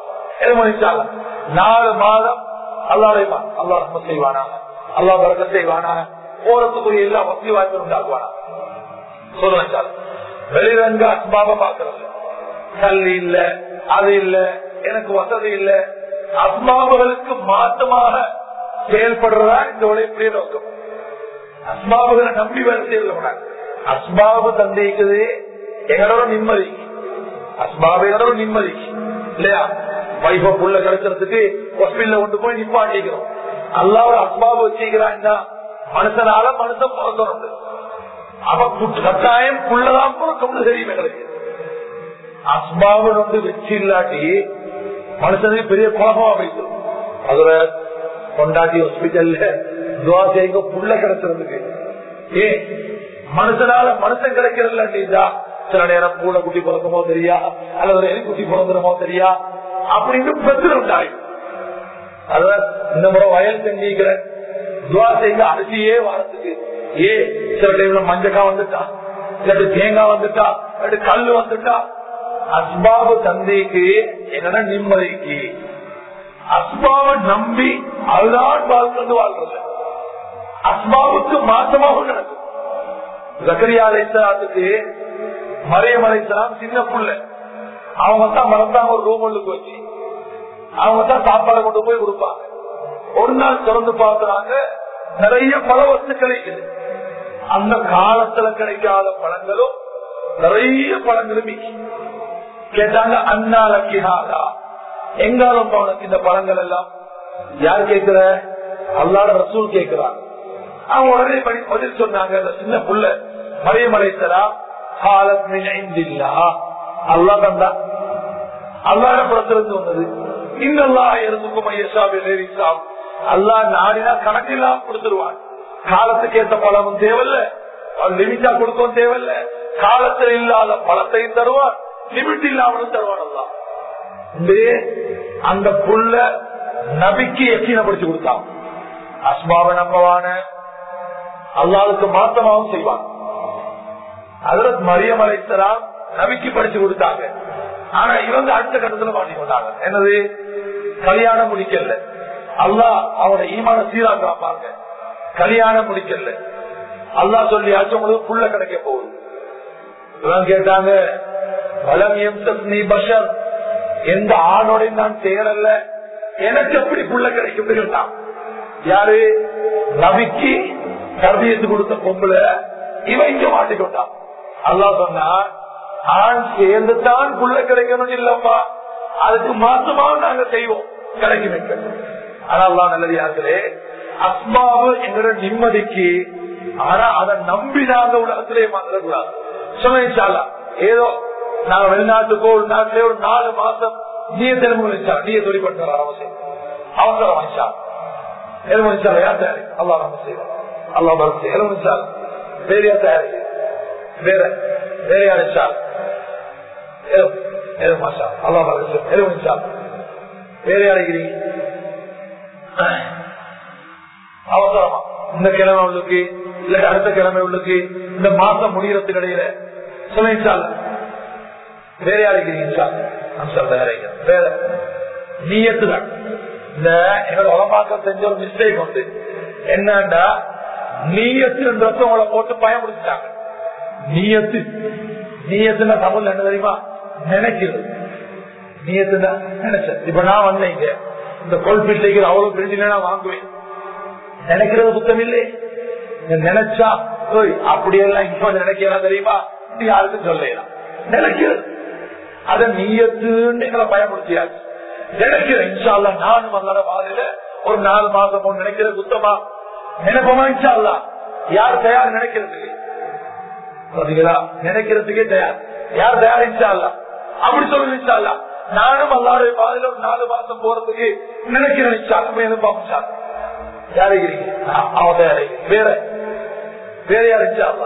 நாலு மாதம் அல்லாடைய அல்லா ரஹ்மத் செய்வானாங்க அல்லா பறக்க செய்வானாங்க போறதுக்குரிய எல்லா வசதி வாய்ப்பு உண்டாக்குவானா சொல்லுங்க வெளிரங்க அஸ்பாப பாக்குறது கல்வி இல்ல அது இல்ல எனக்கு வசதி இல்ல அஸ்மாபுகளுக்கு மாற்றமாக செயல்படுறதா இந்த உழைப்புடைய நோக்கம் அஸ்பாபுகளை நம்பி வேலை செய்யக்கூடாது அஸ்பாபு தந்திக்குது எங்களோட நிம்மதி அஸ்பாபு எங்களோட நிம்மதி இல்லையா வைஃப புள்ள கிடைக்கிறதுக்கு ஹாஸ்பிட்டல கொண்டு போய் நிப்பாட்டிக்கிறோம் அல்லாவோட அஸ்பாபு வச்சுக்கிறான்னா மனுஷனால மனுஷன் பிறக்கணும் அவன் புட்டு- கட்டாயம் புள்ளதான் பிறக்கம்னு தெரியும் எங்களுக்கு அஸ்பாபு வந்து வச்சு இல்லாட்டி மனுஷனுக்கு பெரிய குழப்பமா வைக்கும் அதுல கொண்டாட்டி ஹாஸ்பிட்டல்ல துவா செய்ய புள்ள கிடைச்சிருந்துக்கு ஏ மனுஷனால மனுஷன் கிடைக்கிறதில்ல சில நேரம் பூனை குட்டி பிறக்குமோ தெரியா அல்லது ஒரு எலி குட்டி பிறந்துருமோ தெரியா அப்படின்னு பிரச்சனை உண்டாயும் அத இந்த முறை வயல் செஞ்சிக்கிறேன் துவா செய்ய அரிசியே வாரத்துக்கு ஏ சில டைம்ல மஞ்சக்கா வந்துட்டா இல்லாட்டி தேங்காய் வந்துட்டா இல்லாட்டி கல்லு வந்துட்டா அஸ்பாபு தந்தைக்கு என்னன்னா நிம்மதிக்கு அஸ்பாவை நம்பி அதுதான் வாழ்ந்து வாழ்றது அஸ்பாவுக்கு மாற்றமாக நடக்கும் ஜக்கரியா அலைசலாத்துக்கு மரியம் அலைசலாம் சின்ன புள்ள அவங்க தான் மறந்தாங்க ஒரு ரூம் உள்ளுக்கு வச்சு அவங்க தான் சாப்பாடு கொண்டு போய் கொடுப்பாங்க ஒரு நாள் திறந்து பார்க்கறாங்க நிறைய பல வஸ்துக்கள் இருக்குது அந்த காலத்துல கிடைக்காத பழங்களும் நிறைய பழங்களும் இருக்கு. கேட்டாங்க அண்ணா லக்கினாதா எங்காலும் உனக்கு இந்த பழங்கள் எல்லாம் யார் கேட்கிற அல்லாட ரசூல் கேட்கிறாங்க அவங்க உடனே படி- பதில் சொன்னாங்க அந்த சின்ன புள்ள மறைமலைத்தரா அல்லா தந்தா அல்லாட புறத்திலிருந்து வந்தது இன்னல்லா இருந்துக்கும் ஐயசாபிசாம் அல்லா நாடினா கணக்கெல்லாம் கொடுத்துருவான் காலத்துக்கு ஏத்த பழமும் தேவையில்ல லிமிட்டா கொடுக்கவும் தேவையில்ல காலத்துல இல்லாத பழத்தையும் தருவான் லிமிட் இல்லாமலும் தருவான் அல்லா இதே அந்த புள்ள நபிக்கு எச்சீனப்படுத்தி கொடுத்தான் அஸ்மாவ நம்பவான அல்லாவுக்கு மாத்தமாவும் செய்வான் அதற்கு மரியம் அழைத்தலாம் நபிக்கு படிச்சு கொடுத்தாங்க ஆனா இவங்க அடுத்த கட்டத்துல மாட்டி கொண்டாங்க என்னது கல்யாணம் முடிக்கல அல்லாஹ் அவனோட ஈமான சீராக்குறான் பாருங்க கல்யாணம் முடிக்கல அல்லாஹ் சொல்லி உங்களுக்கு புள்ள கிடைக்க போகுது இவன் கேட்டாங்க வலம் எம் நீ பஷர் எந்த ஆணோடையும் நான் தேடல எனக்கு எப்படி புள்ள கிடைக்கும் கேட்டான் யாரு நபிக்கு கருதியத்து கொடுத்த பொம்பளை இவன் இங்க மாட்டிக்கொண்டான் அல்லாஹ் சொன்னா ஆண் சேர்ந்து தான் புள்ள கிடைக்கணும் இல்லம்மா அதுக்கு மாசமா நாங்க செய்வோம் கிடைக்கும் எங்க. ஆனா அல்லாஹ் நல்லது யாருங்களே அஸ்மாவு எங்களோட நிம்மதிக்கு ஆனா அதை நம்பி நாங்க உலகத்திலே மாத்திரக்கூடாது சொன்னா ஏதோ நாங்க வெளிநாட்டுக்கோ உள்நாட்டிலே ஒரு நாலு மாசம் நீய திரும்ப வச்சா நீய தொழிற்பட்ட அவசியம் அவசரம் வச்சா எலுமிச்சால யார் தயாரி அல்லா நம்ம செய்வோம் அல்லா பரத்து எலுமிச்சால் வேற யார் தயாரி வேற வேற யார் இச்சால் எலுமாஷா அல்லா பரத்து எலுமிச்சால் வேற யாருக்கிறீங்க அவசரமா இந்த கிழமை உள்ளுக்கு இல்ல அடுத்த கிழமை உள்ளுக்கு இந்த மாசம் முடியறதுக்கு இடையில சொல்லிச்சால் வேற யாருக்கிறீங்க வேற நீயத்துதான் இந்த எங்களை உலமாக்கம் செஞ்ச ஒரு மிஸ்டேக் வந்து என்னன்னா நீயத்துன்றத உங்களை போட்டு பயமுடிச்சிட்டாங்க நீயத்து நீயத்துனா தமிழ் என்ன தெரியுமா நினைக்கிறது நீயத்துனா நினைச்சேன் இப்ப நான் வந்தேன் இங்க இந்த கொல்பிள்ளைக்கு அவ்வளவு பிரிஞ்சு நான் வாங்குவேன் நினைக்கிறது புத்தம் இல்லை நினைச்சா ஓய் அப்படியெல்லாம் இப்ப நினைக்கலாம் தெரியுமா இப்படி யாருக்கும் சொல்லலாம் நினைக்கிறது அத நீயத்துன்னு எங்களை பயமுடுத்தியாச்சு நினைக்கிறேன் இன்ஷால்லா நானும் அல்லாத பாதையில ஒரு நாலு மாசம் போன நினைக்கிறது குத்தமா நினைப்போமா இன்ஷால்லா யார் தயார் நினைக்கிறதுக்கு பாத்தீங்களா நினைக்கிறதுக்கே தயார் யார் தயார் இன்ஷால்லா அப்படி சொல்லுங்க இன்ஷால்லா நானும் அல்லாடைய பாதையில ஒரு நாலு மாசம் போறதுக்கு நினைக்கிறேன் இன்ஷால்லா எதிர்பார்ப்பா யாரு அவன் தயாரி வேற வேற யார் இன்ஷால்லா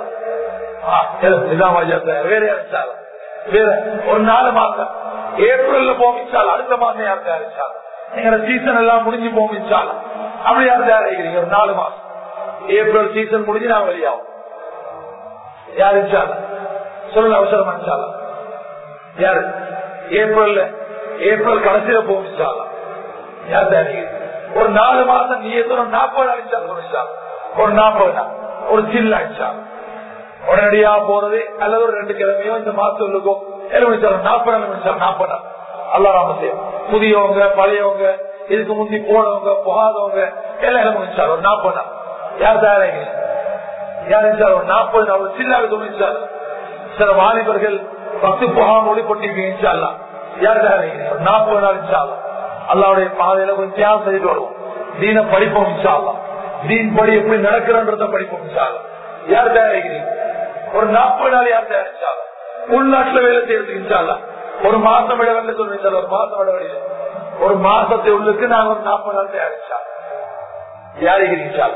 வேற யார் இன்ஷால்லா வேற ஒரு நாலு மாசம் ஏப்ரல்ல போமிச்சால் அடுத்த மாசம் யார் தயாரிச்சால் எங்க சீசன் எல்லாம் முடிஞ்சு போமிச்சால் அப்படி யார் தயாரிக்கிறீங்க ஒரு நாலு மாசம் ஏப்ரல் சீசன் முடிஞ்சு நான் வெளியாகும் யார் இன்சால சொல்லுங்க அவசரம் இன்சால யாரு ஏப்ரல்ல ஏப்ரல் கடைசியில போமிச்சாலாம் யார் தயாரிக்கிறீங்க ஒரு நாலு மாசம் நீ எத்தனை நாற்பது நாள் இன்சால் ஒரு நாற்பது நாள் ஒரு சில்லா இன்சால் உடனடியா போறது அல்லது ஒரு ரெண்டு கிழமையோ இந்த மாசம் இருக்கும் நாற்பது நிமிஷம் நாற்பது அல்லா ராம செய்யும் புதியவங்க பழையவங்க இதுக்கு முந்தி போனவங்க போகாதவங்க எல்லாம் முடிச்சாரு ஒரு நாற்பது நாள் யார் தயாராக யார் இருந்தாலும் ஒரு நாற்பது நாள் ஒரு சில்லாக தோணிச்சாரு சில வாலிபர்கள் பத்து போகாம ஒளிப்பட்டிருக்கீங்க யார் தயாராக நாற்பது நாள் இன்ஷாலும் அல்லாவுடைய பாதையில கொஞ்சம் தியானம் செய்து வருவோம் தீன படிப்போம் இன்ஷால்லாம் தீன் படி எப்படி நடக்கிறன்றத படிப்போம் இன்ஷால்லாம் யார் தயாரிக்கிறீங்க ஒரு நாற்பது நாள் யார் தயாரிச்சாலும் உள்நாட்டுல வேலை செய்யறதுக்கு இன்ஷால்லாம் ஒரு மாசம் விட வேலை சொல்லுங்க ஒரு மாசம் விட வேலை ஒரு மாசத்தை உள்ளுக்கு நாங்க ஒரு நாற்பது நாள் தயாரிச்சாலும் தயாரிக்கிறீங்க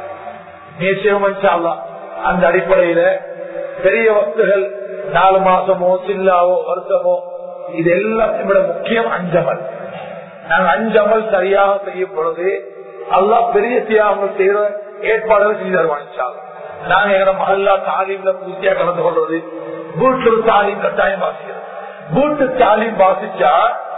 நிச்சயம் இன்ஷால்லாம் அந்த அடிப்படையில பெரிய வஸ்துகள் நாலு மாசமோ சில்லாவோ வருஷமோ இது எல்லாத்தையும் விட முக்கியம் அஞ்சமல் நாங்க அஞ்சமல் சரியாக செய்யும் பொழுது அல்லா பெரிய தியாகங்கள் செய்யற ஏற்பாடுகள் செஞ்சு தருவாங்க நாங்க எங்க மகல்லா தாலீம்ல பூர்த்தியா கலந்து கொள்வது வீட்டு தாலீம் கட்டாயம் வாசிக்கிறது வீட்டு தாலீம் வாசிச்சா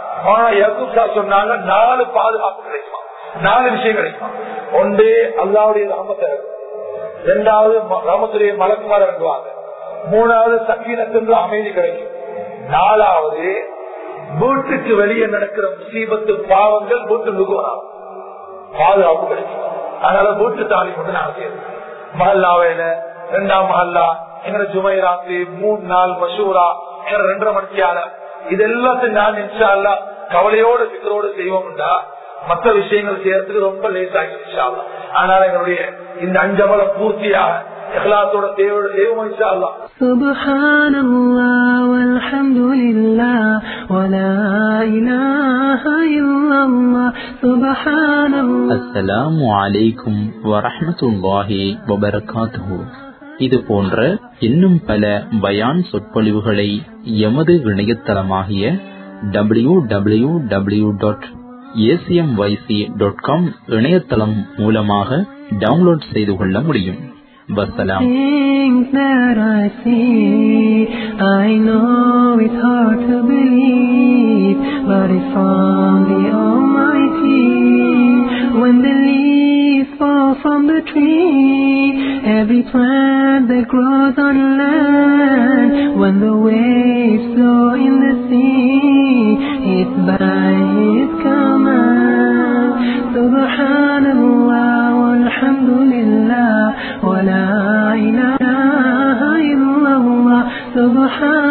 சொன்னாங்க நாலு பாதுகாப்பு கிடைக்குமா நாலு விஷயம் கிடைக்குமா ஒன்று அல்லாவுடைய ராமத்தை இரண்டாவது ராமத்துடைய மலக்குமார் இறங்குவாங்க மூணாவது சக்கீனத்தின் அமைதி கிடைக்கும் நாலாவது வீட்டுக்கு வெளியே நடக்கிற முசீபத்து பாவங்கள் வீட்டு நுகுவராகும் பாதுகாப்பு கிடைக்கும் அதனால வீட்டு தாலி கொண்டு நான் செய்யறது மஹல்லாவையில ரெண்டாம் மஹல்லா எங்க ஜுமைராத்து மூணு நாள் மசூரா எங்க ரெண்டரை மணிக்கால இது எல்லாத்தையும் நான் நினைச்சா கவலையோட சிக்கரோடு செய்வோம்டா மற்ற விஷயங்கள் செய்யறதுக்கு ரொம்ப லேசாகி அதனால எங்களுடைய இந்த அஞ்சமலை பூர்த்தியாக இஹ்லாத்தோட தேவையோட தெய்வம் இன்ஷா அல்லாஹ் سبحان الله والحمد لله ولا إله إلا الله سبحان الله அஸ்ஸலாமு அலைக்கும் வரஹ்மத்துல்லாஹி வபரகாத்துஹு இது போன்ற இன்னும் பல பயான் சொற்பொழிவுகளை எமது இணையதளமாகிய W W W dot ACMYC dot com இணையதளம் மூலமாக டவுன்லோட் செய்து கொள்ள முடியும் வசலாம் Things that I see, I know it's hard to believe, but it's from the Almighty. When the leaves fall from the tree, every plant that grows on land, when the waves flow in the sea, it's by His command. Subhanallah, walhamdulillah, wa la ilaha illallah, subhanallah.